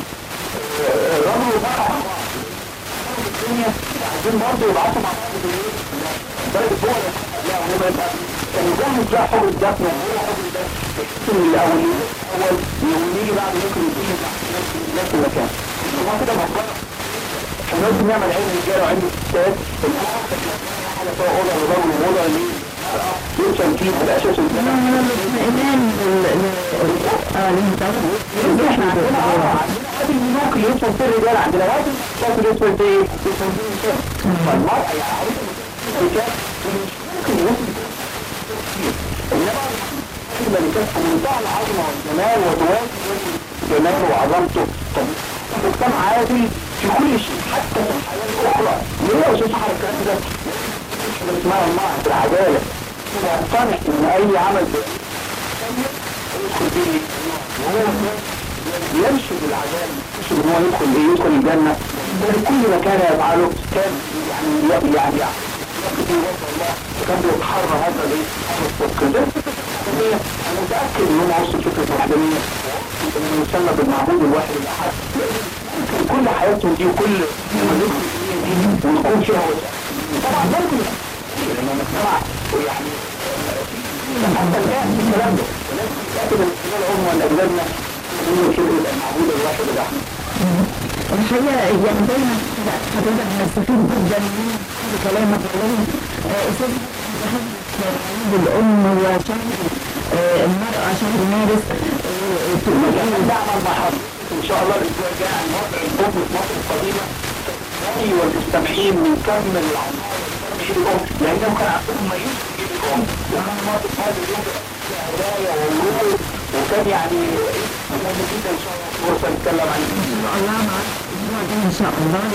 Speaker 8: رجل ومرأة مع بعض الدنيا عايزين برضه يبعثوا مع بعض بالليل بلد الدول لا هو يبقى كان يجهز بقى حب الدفن وهو حب الدفن بحيث ان الاولين الاول يجي بعد ممكن يديه نفس المكان هو كده مقبره احنا لازم نعمل علم رجاله وعلم ستات حاجه سواء اوضه للرجل واوضه للمرأة يوصل فيه على اساس
Speaker 1: الاطمئنان اه للمتوفى
Speaker 8: احنا عندنا اه عندنا هذه الملوك اللي يوصل في الرجال عندنا وادي شايف يوصل في ايه؟ يوصل في النساء فالمرأة يعني عارف الرجال مش ممكن يوصل انما الملكات في منتهى العظمه والجمال وتوازن جماله وعظمته طب مجتمع عادي في كل شيء حتى في الحياه الاخرى ليه يا استاذ صاحب الكلام ده؟ مش حاجه اسمها الله في العداله مقتنع ان اي عمل يدخل فيه وهو يمشي بالعذاب يمشي ان هو يدخل ايه يدخل الجنه كل ما كان يفعله كان يعني يعني يعني يقضي وجه الله وكان بيتحرى هذا الايه هذا الصدق ده انا متاكد ان هم وصلوا فكره الوحدانيه انه يسمى بالمعبود الواحد الاحد ممكن كل حياتهم دي وكل لما ندخل فيها دي ونكون فيها وسع طبعا ممكن لان المجتمع يعني حتى الان في الكلام ده ولكن يتاكد ان الامم والاجدادنا انه فكره المعبود الواحد الاحد
Speaker 1: الحقيقة يعني دايما حضرتك بنستفيد جدا من كلامك ولكن أستاذ عيد الأم وشهر المرأة شهر مارس تقول
Speaker 8: يعني نعمل مع حضرتك ان شاء الله الاسبوع الجاي عن وضع الام في مصر القديمه تستمعي وتستمحين من كم العناصر تستمحي الام لانهم كان عندهم ما يمكن الام وكان مصر هذا اليوم هدايا وورود وكان يعني مهم جدا ان شاء الله فرصه نتكلم عن
Speaker 1: إن شاء الله مع الأسبوع ده إن شاء الله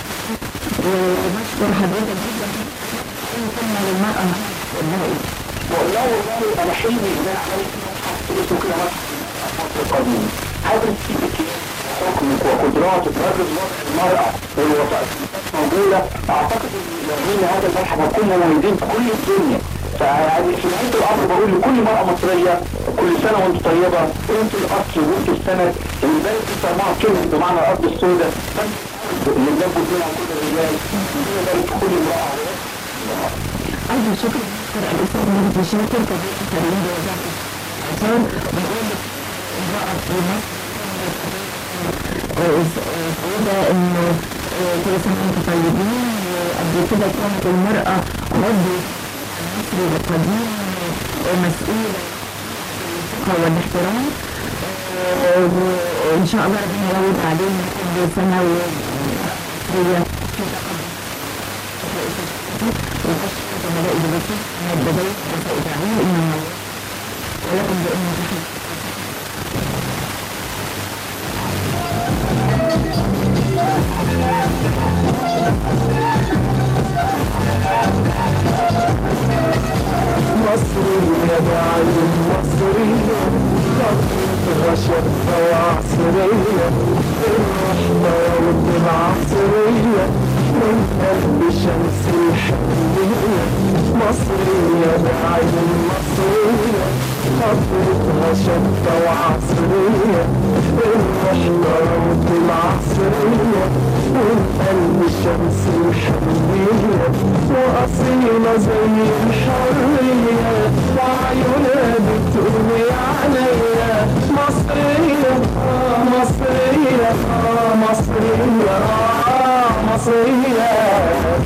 Speaker 1: وبشكر حضرتك جدا إن كنا للمرأة والله
Speaker 8: والله والله انا حلمي ان انا عملت متحف اسمه كده متحف مصر القديم هذا السيبك حكمك وقدراتك تبرز وضع المرأة والوظائف موجودة اعتقد ان لو عملنا هذا المتحف هنكون مميزين في كل الدنيا فيعني في نهاية الامر بقول لكل مرأة مصرية كل سنة وانت طيبة وانت الاصل وانت السند البلد دي سماها كلمة بمعنى الارض السوداء اللي بنبت منها كل الرجال ربنا يبارك في كل امرأة
Speaker 1: أيضا شكرا شكرا الأستاذ مجدي شاكر كبير تربية وزارة الأطفال بنقول لك امرأة في مصر سعيدة إنه كل سنة وأنتم طيبين وقبل كده كانت المرأة عضو المصري القديم ومسؤولة الثقة والاحترام وإن شاء الله ربنا يعود علينا كل سنة ومصرية في تقدم وبشر زملاء دلوقتي من البداية وسأدعيه إنه ولكم بأن تحب
Speaker 4: مصرية بعد مصرية خطوة وشرفة وعصرية الرحمة والعصرية من قلب شمس الحنية مصرية بعد مصرية خطوتها شرفة وعصرية الرحمة والعصرية من قلب شمس الحنية وأصيلة زي الحرية وعيونها بتقوي عليا مصرية آه مصرية آه مصرية آه مصرية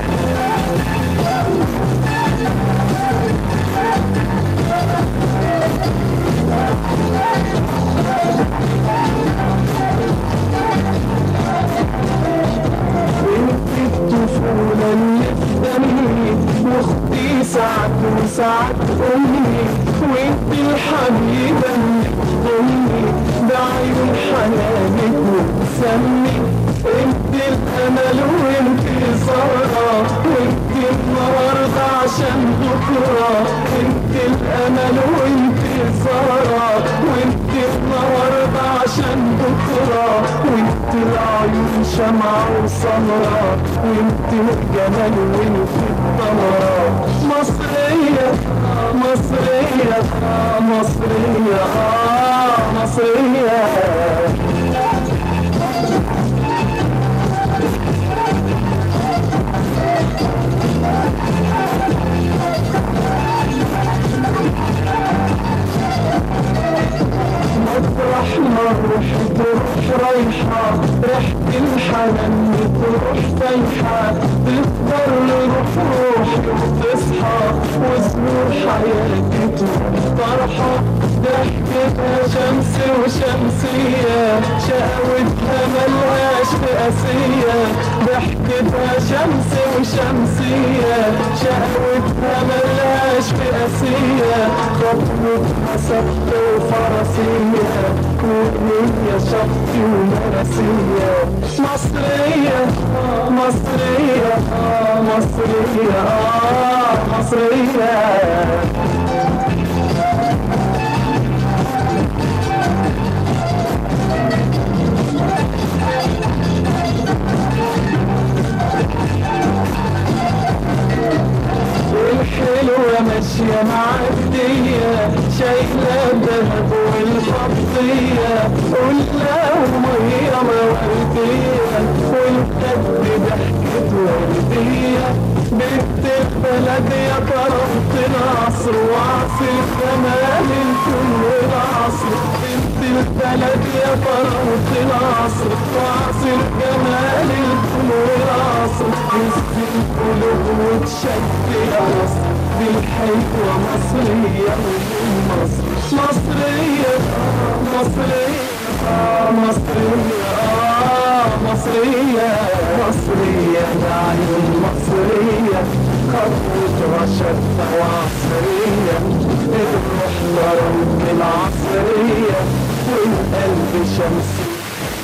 Speaker 4: انت الطفولة اللي في دمي واختي سعد وسعد امي وانت الحبيبة اللي بتضمي بعيون حنانك وبتسمي انت الامل وانت سهرة وانت النهاردة عشان بكرة انت الامل وانت سهرة وانت النهاردة عشان بكرة وانت العيون شمعة وسمرة وانت الجمال وانت الثمرة مصرية مصرية مصرية آه مصرية مطرح ما روح تروح رايحة ريحة الحنان تروح فايحة تفضل روح روحي وتصحى وزهور حياتي تروح طرحة ضحكتها شمس وشمسية شقوتها ملهاش قاسية ضحكتها شمس وشمسية شقوتها ملهاش قاسية خطوتها سبت وفرسية وهي شط ومرسية مصرية مصرية مصرية آه مصرية الحلوة ماشية معدية شايلة الذهب والفضية قلنا ومية موردية والكد ضحكة وردية بنت البلد يا كرمت العصر وعصر جمال الكل العصر بنت البلد يا كرمت العصر وعصر جمال الكل العصر حس القلوب وتشد يا مصر بالحلوة مصرية ومن مصر مصرية مصرية مصرية مصرية مصرية العيون مصرية خطوة رشدة وعصرية الروح ضرب العصرية والقلب شمسية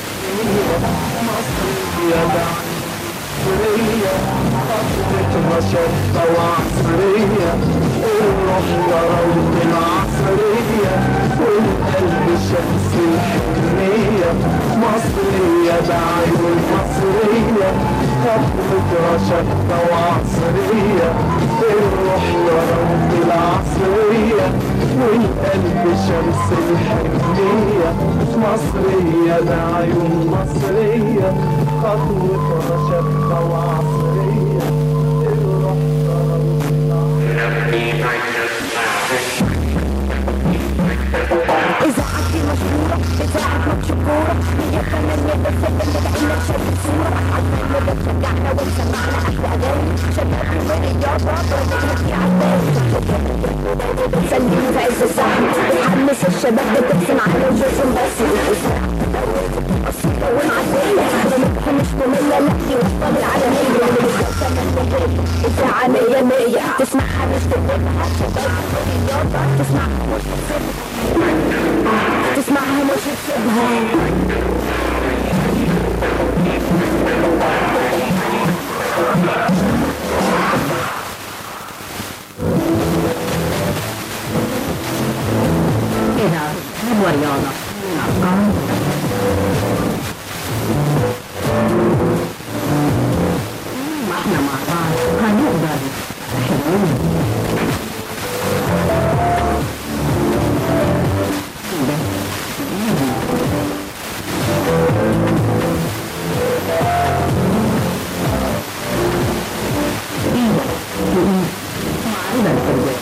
Speaker 4: مصرية العيون مصرية خطوة رشدة وعصرية الروح ضرب العصرية والقلب شمس الحنية مصرية بعيون مصرية خطوة رشدة وعصرية الروح ضرب العصرية والقلب شمس الحنية مصرية بعيون مصرية خطوة رشدة وعصرية الروح ضرب
Speaker 3: إذاعتي مشهورة بتاعت مشكورة هي فنانة بس اللي شافت صورة عالفن بتشجعنا وتسمعنا أحلى أغاني شباب ورياضة بتحكي عالناس بتسلم في عز الزحمة بتحمس الشباب بترسم على وجوههم بس بسيطة ومعدية رمتها مش مملة لا دي وصفة العالمية إذاعة مية مية تسمعها مش تقولها شباب ورياضة تسمعها مش تسيبها تسمعها مش تسيبها
Speaker 1: إذا ورياضة أرقام ما احنا مع بعض هنقدر حلوين معانا الفرجات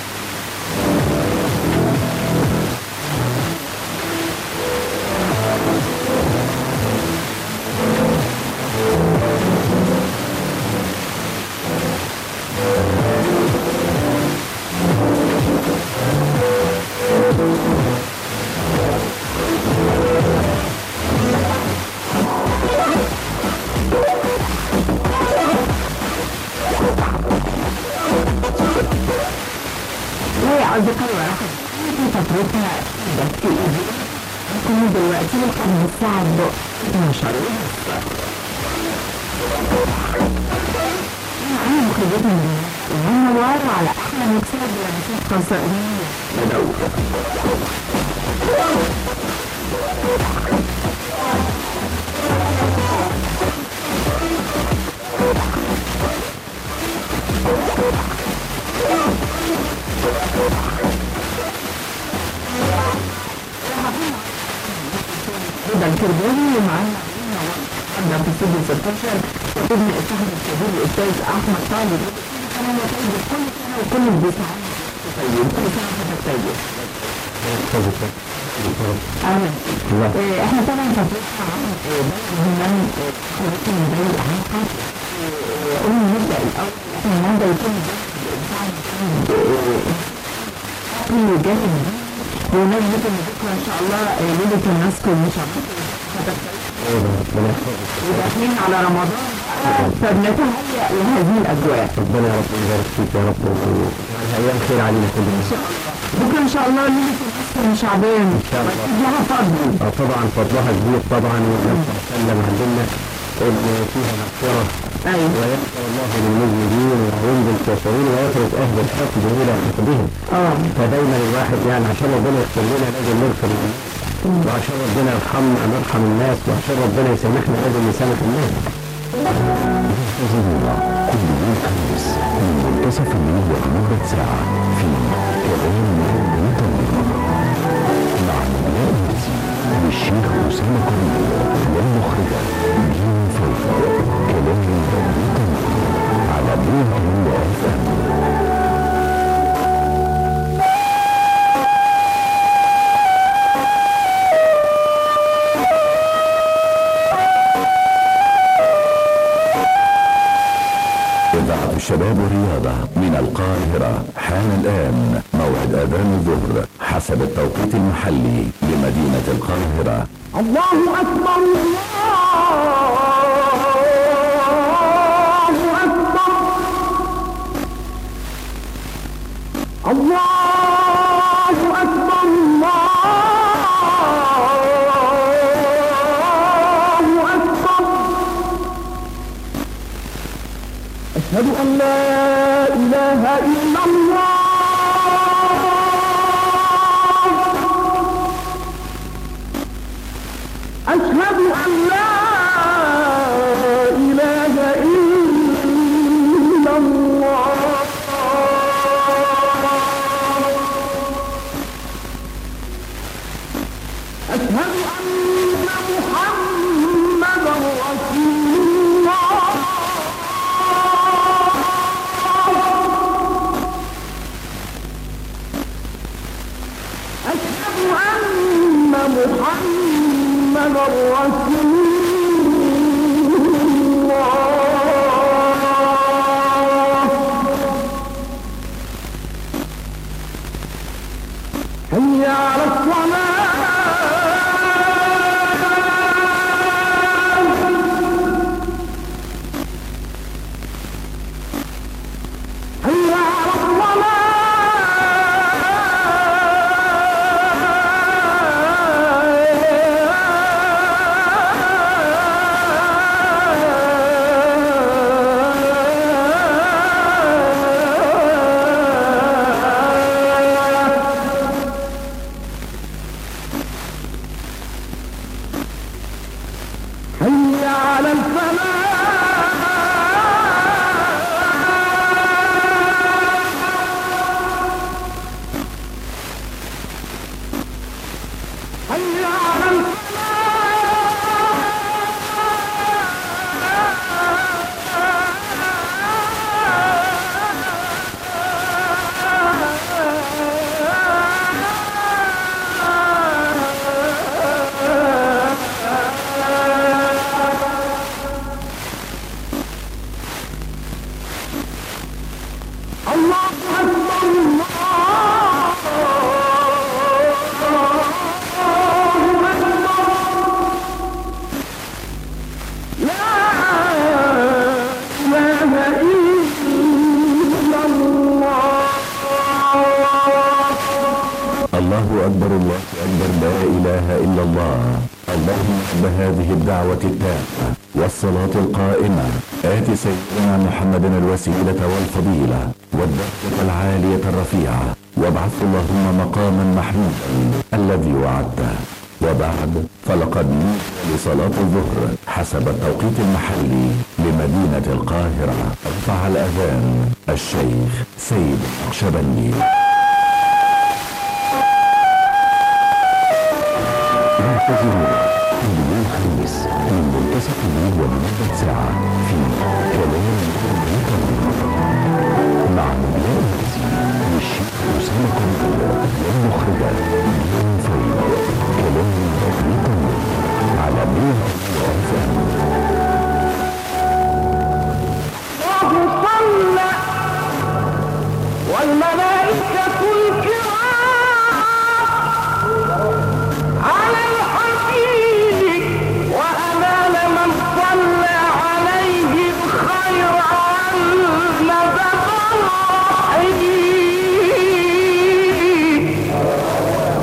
Speaker 1: وهي أصدقائي واحد في فترتها بس كل دلوقتي لحد الساعة 12 أنا مخرجتنا وهم ورا على أحلى مكسب ولمسات قصائرية بدور رضا الكربوني ومعانا عندنا في استوديو 16 كتبنا الصحفي الكبير الاستاذ احمد طالب كل سنه وأنت طيب كل سنه وكل اللي بيسمعونا طيب كل سنه وانت طيب اهلا آه، احنا طبعا فترتنا عن آه، بلد من خرجنا من دوري العلاقه آه، قلنا نبدا الاول احنا النهارده يكون كل جانب بمناسبة ان بكره ان شاء الله آه، ليلة النسك والمشاركة وداخلين على رمضان بقى، فبنتهيأ لهذه الاجواء
Speaker 2: ربنا يا رب يبارك فيك يا رب ايام خير علينا كلنا
Speaker 1: بكره ان شاء الله ليلة النسك من شعبان ان
Speaker 2: شاء الله.
Speaker 1: لها فضل
Speaker 2: آه، طبعا فضلها كبير طبعا والنبي صلى الله عليه وسلم علمنا ان فيها مغفره
Speaker 1: ايوه
Speaker 2: ويغفر الله للمذنبين وينزل الكافرين ويترك اهل الحقد الى حقدهم
Speaker 1: اه
Speaker 2: فدايما الواحد يعني عشان ربنا يغفر لنا لازم نغفر للناس وعشان ربنا يرحمنا نرحم الناس وعشان ربنا يسامحنا لازم نسامح الناس
Speaker 5: انتظرونا كل يوم خميس من منتصف الليل لمدة ساعة في كلام بيت النجم مع نبياء مرسي والشيخ أسامة كريم والمخرجة دين فوفا كلام بيت النجم على بيت اف ام إذاعة الشباب والرياضة من القاهرة حان الآن موعد أذان الظهر حسب التوقيت المحلي لمدينة القاهرة
Speaker 4: الله أكبر الله أكبر الله أكبر الله أكبر أشهد أن لا إله إلا الله أشهد أن لا إله إلا الله أشهد أن محمدا رسول الله أشهد أن محمدا رسول الله حي على الصلاة حي على الصلاة حي على الفلاح حي على الله أكبر الله أكبر لا إله إلا الله
Speaker 5: الله أكبر الله أكبر لا إله إلا الله اللهم رب هذه الدعوة التامة والصلاة القائمة آت سيدنا محمدا الوسيلة والفضيلة والدرجة العالية الرفيعة وابعث اللهم مقاما محمودا الذي وعدته وبعد فلقد نودي لصلاة الظهر حسب التوقيت المحلي لمدينة القاهرة ارفع الأذان الشيخ سيد النقشبندي انتظرونا اليوم الخميس من منتصف الليل ولمدة ساعة في كلام مطلق مع نبيل الرزي والشيخ أسامة قنبلة والمخرجة ديان فايد كلام مطلق على 100 أفهم
Speaker 4: الله صلى والملائكة الكرام على الحبيب وأمان من صلى عليه الخير علم بمراحله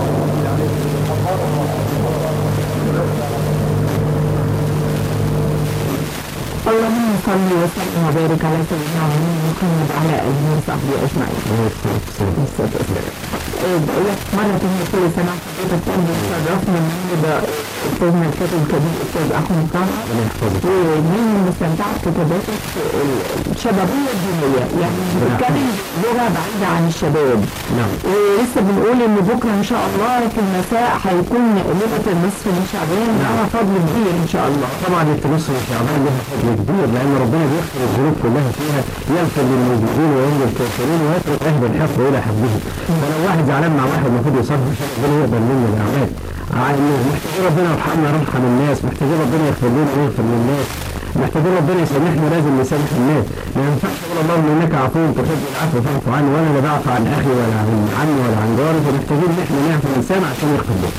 Speaker 1: اللهم صل وسلم وبارك على سيدنا محمد وعلى اله وصحبه اجمعين. إيه، بقول لك مرة تانية كل سنة حضرتك تاني تشرفنا النهارده أستاذنا الكاتب الكبير أستاذ أحمد طه ومن مستمتعة كتاباتك الشبابية الدينية يعني بتتكلم لغة بعيدة عن الشباب
Speaker 2: نعم
Speaker 1: ولسه بنقول إن بكرة إن شاء الله في المساء هيكون لغة النصف من شعبان لها فضل كبير إن شاء الله.
Speaker 2: طبعا التنص من شعبان لها فضل كبير لان ربنا بيغفر الذنوب كلها فيها يغفر للموجودين ويهدي الكافرين ويترك اهل الحق الى حبهم فلو واحد زعلان مع واحد المفروض يصرف عشان ربنا يقبل منه الاعمال ع- محتاجين ربنا يرحمنا يرحم الناس محتاجين ربنا يغفر لنا ويغفر للناس محتاجين ربنا يسامحنا لازم نسامح الناس ما ينفعش اقول اللهم انك عفو تحب العفو فاعف عني وانا لا بعفو عن اخي ولا عن عني ولا عن جاري فمحتاجين ان احنا نعفو الانسان عشان يغفر له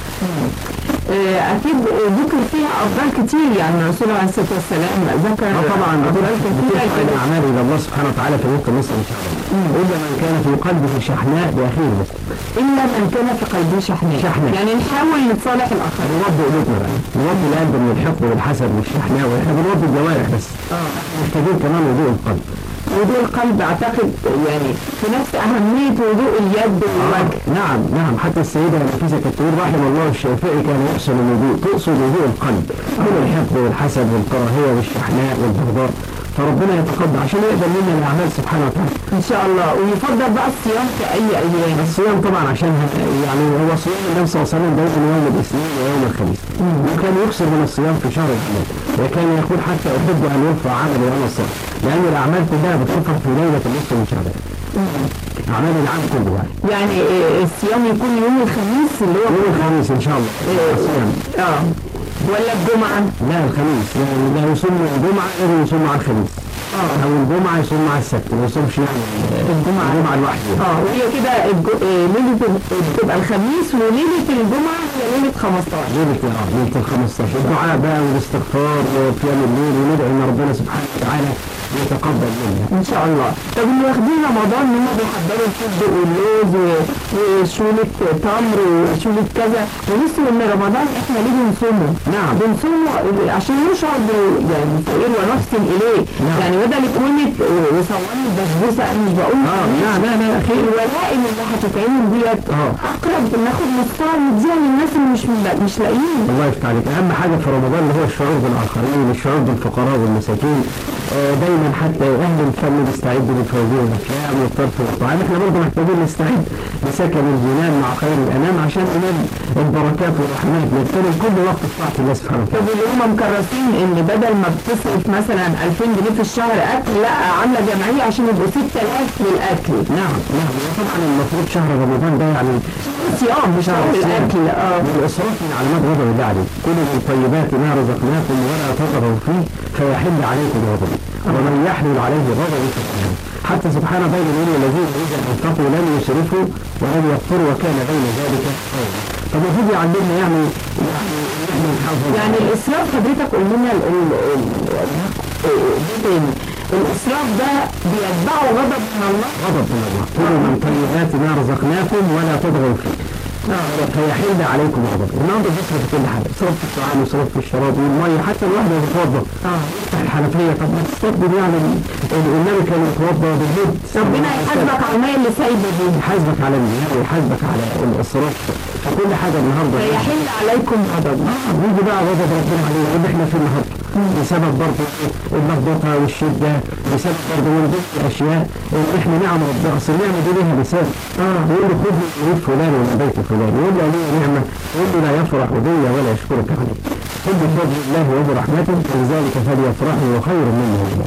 Speaker 1: آه، أكيد ذكر فيها أفضال كتير يعني الرسول عليه الصلاة والسلام ذكر
Speaker 2: اه طبعا
Speaker 1: أفضال كتيرة
Speaker 2: بترفع
Speaker 1: كده.
Speaker 2: الاعمال الى الله سبحانه وتعالى في وقت النصر ان شاء الله الا من كان في قلبه شحناء باخيه بس
Speaker 1: إلا من كان في قلبه شحناء
Speaker 2: شحناء.
Speaker 1: يعني نحاول نتصالح الآخر
Speaker 2: نوضي قلوبنا بقى نوضي القلب من الحقد والحسد والشحناء واحنا بنوضي الجوارح بس
Speaker 1: اه
Speaker 2: محتاجين كمان وضوء القلب
Speaker 1: وضوء القلب أعتقد يعني في نفس أهمية وضوء اليد والوجه
Speaker 2: نعم نعم حتى السيدة نفيسة كانت تقول رحم الله الشافعي كان يحسن الوضوء تقصد وضوء القلب من الحقد والحسد والكراهية والشحناء والبغضاء فربنا يتقبل عشان يقبل منا الاعمال سبحانه وتعالى
Speaker 1: إن شاء الله ويفضل بقى الصيام في أي أيام
Speaker 2: الصيام طبعا عشان يعني هو صيام النبي صلى الله عليه وسلم دائما يوم الاثنين ويوم الخميس وكان يكثر من الصيام في شهر الحمام وكان يقول حتى احب ان يرفع عملي وانا صائم لان الاعمال كلها بترفع في ليله النصف من شعبان اعمال العام كله يعني
Speaker 1: يعني آه، الصيام يكون يوم الخميس اللي هو
Speaker 2: يوم الخميس ان شاء الله الصيام
Speaker 1: اه ولا الجمعة
Speaker 2: لا الخميس يعني لا يصوم الجمعه غير يصوم مع الخميس او الجمعه يصوم مع السبت ما يصومش يعني
Speaker 1: الجمعة
Speaker 2: الجمعه لوحده
Speaker 1: اه وهي كده الج- آه، ليلة ال- بتبقى الخميس وليلة الجمعة هي ليلة 15
Speaker 2: ليلة اه ليلة ال 15 الدعاء بقى والاستغفار وقيام الليل وندعو ان ربنا سبحانه وتعالى يتقبل منا
Speaker 1: ان شاء الله طب اللي واخدين رمضان ان هم بيحضروا الفستق واللوز و- وشولة تمر وشولة كذا ونسوا ان رمضان احنا ليه بنصومه
Speaker 2: نعم.
Speaker 1: بنصومه عشان نشعر ب- يعني بخير ونحسن اليه
Speaker 2: نعم.
Speaker 1: يعني بدل اتولد وصواني البسبوسه انا مش بقول
Speaker 2: اه لا لا لا خير
Speaker 1: الولائم اللي هتتعمل ديت
Speaker 2: اه.
Speaker 1: اقرب ناخد نصها نديها للناس اللي مش مش لاقيين
Speaker 2: الله يفتح عليك اهم حاجه في رمضان اللي هو الشعور بالاخرين الشعور بالفقراء والمساكين آه دايما حتى اهل الفن بيستعدوا للفوازير والافلام والطرف والطعام احنا برضه محتاجين نستعد لسكن الجنان مع خير الانام عشان ننال البركات والرحمات نغتنم كل وقت في طاعه الله سبحانه وتعالى
Speaker 1: طب اللي هم مكرسين ان بدل ما بتصرف مثلا 2000 جنيه في الشهر اكل لا عامله جمعيه عشان يبقوا 6000 للاكل
Speaker 2: نعم نعم وطبعا المفروض شهر رمضان ده يعني
Speaker 1: صيام مش
Speaker 2: شهر
Speaker 1: هقول
Speaker 2: الصيام.
Speaker 1: الاكل اه
Speaker 2: والإسراف من علامات غضب الله عليكم كلوا من طيبات ما رزقناكم ولا تطغوا فيه فيحل عليكم غضبي ومن يحلل عليه غضبي فسبحانه حتى سبحانه بين يقول الذين إذا أنفقوا لم يسرفوا ولم يقتروا وكان بين ذلك قوما فالمفروض يعلمنا يعني يعني إن احنا نحافظ
Speaker 1: يعني الاسراف حضرتك قول لنا ال ال ال ال- دي تاني الاسراف ده بيتبعه غضب من الله
Speaker 2: غضب من الله كلوا من طيبات ما رزقناكم ولا تطغوا فيه فيحل عليكم غضب النهارده بيصرف في كل حاجه صرف في الطعام وصرف في الشراب والميه حتى الواحد اللي بيتوضا يفتح الحنفيه طب ما تستخدم يعني ال- النبي كان يتوضا بالليل
Speaker 1: ربنا يحاسبك على الميه اللي سايبه دي
Speaker 2: يحاسبك على المياه ويحاسبك على الاسراف فكل حاجه النهارده
Speaker 1: فيحل عليكم غضب
Speaker 2: نيجي بقى غضب ربنا علينا اللي احنا فيه النهارده بسبب برضه اللخبطه والشده بسبب برضه من ضمن الاشياء ان احنا نعم ربنا اصل النعمه دي ليها لسان اه يقول له خذ من بيت فلان ومن بيت فلان يقول له لي نعمه يقول له لا يفرح بي ولا يشكرك عليه كل بفضل الله وبرحمته فلذلك فليفرحوا وخير منه الله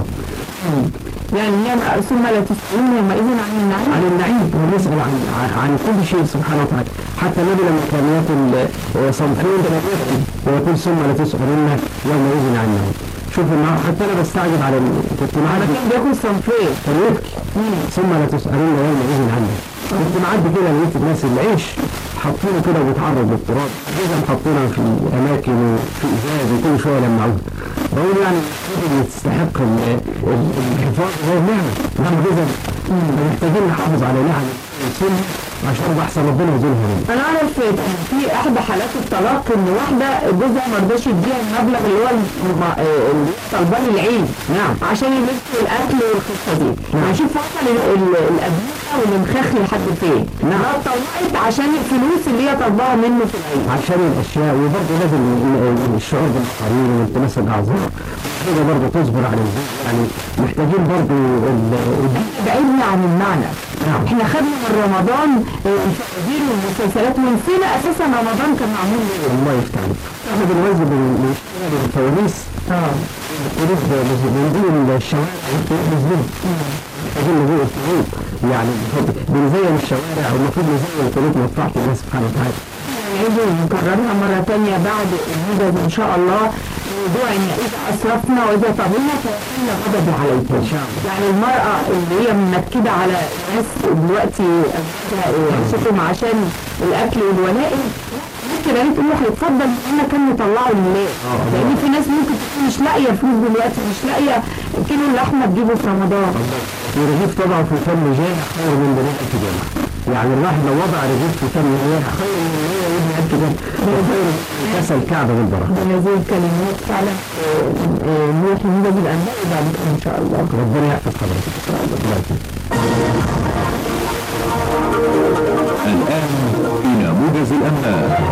Speaker 1: يعني هي ثم لا تسألون يومئذ عن النعيم
Speaker 2: عن النعيم ونسأل عن عن- عن كل شيء سبحانه وتعالى حتى النبي لما كان ياكل آه، صنفين كان يبكي ويقول ثم لا تسألن يومئذ عن النعيم شوف النهار حتى انا بستعجب على ال- كنت معدي
Speaker 1: كان بياكل صنفين
Speaker 2: كان يبكي ثم لا تسألن يومئذ عن النعيم كنت معدي كده لقيت الناس العيش حاطينه كده وبيتعرض للتراب جزم حاطينها في اماكن وفي ازاز وكل شويه لمعوه بقول يعني المفروض اللي تستحق ال- ال- الحفاظ هي النعمه نعم جزم محتاجين نحافظ على نعم السنه عشان بحسن ربنا يزولها لنا
Speaker 1: انا اعرف في احدى حالات الطلاق ان واحده جوزها ما رضاش يديها المبلغ اللي هو الم- اللي طالباه للعيد
Speaker 2: نعم
Speaker 1: عشان يلبسوا الاكل والقصه دي يعني شوف وصل ال- ال- الابنيه والمخاخ لحد فين
Speaker 2: نعم.
Speaker 1: ما طلعت عشان الفلوس اللي هي طالباها منه في العيد
Speaker 2: عشان الاشياء وبرضه لازم ال- ال- الشعور بالقرين والتماس الاعذار كده برضه تصبر على الزوج يعني محتاجين برضه ال- ال-
Speaker 1: بعيدنا عن المعنى
Speaker 2: نعم.
Speaker 1: احنا خدنا من رمضان آه، الفوازير والمسلسلات ونسينا اساسا رمضان كان معمول ليه
Speaker 2: الله يفتح عليك احنا بنوزن بال- بنشتغل بالفوانيس
Speaker 1: اه
Speaker 2: ونروح بنزين الشوارع ونزين محتاجين نزين القلوب يعني بنحط- بنزين الشوارع والمفروض نزين القلوب من طاعة الله سبحانه وتعالى
Speaker 1: نعيد ونكررها مرة تانية بعد المدد إن شاء الله موضوع إن إذا أسرفنا وإذا طغينا فيحل غضبي عليكم
Speaker 2: إن شاء الله.
Speaker 1: يعني المرأة اللي هي منكدة على الناس دلوقتي أزواجها يمسكهم عشان الأكل والولائم ممكن يعني تقول له هيتفضل إن كان مطلعه لله لأن في ناس ممكن تكون مش لاقية فلوس دلوقتي مش لاقية كيلو اللحمة تجيبه في رمضان
Speaker 2: ورغيف طبعا في فم جائع خير من مليون ألف جنيه يعني الواحد لو وضع رغيف في فم جائع خير من مليون يبني ألف جنيه وخير من كسى الكعبة بالبركة
Speaker 1: بهذه الكلمات فعلا آه، آه، نروح لمدد الأنباء بعد كده إن شاء الله
Speaker 2: ربنا يحفظ حضرتك الله يكرمك.
Speaker 5: الآن في نموذج الأنباء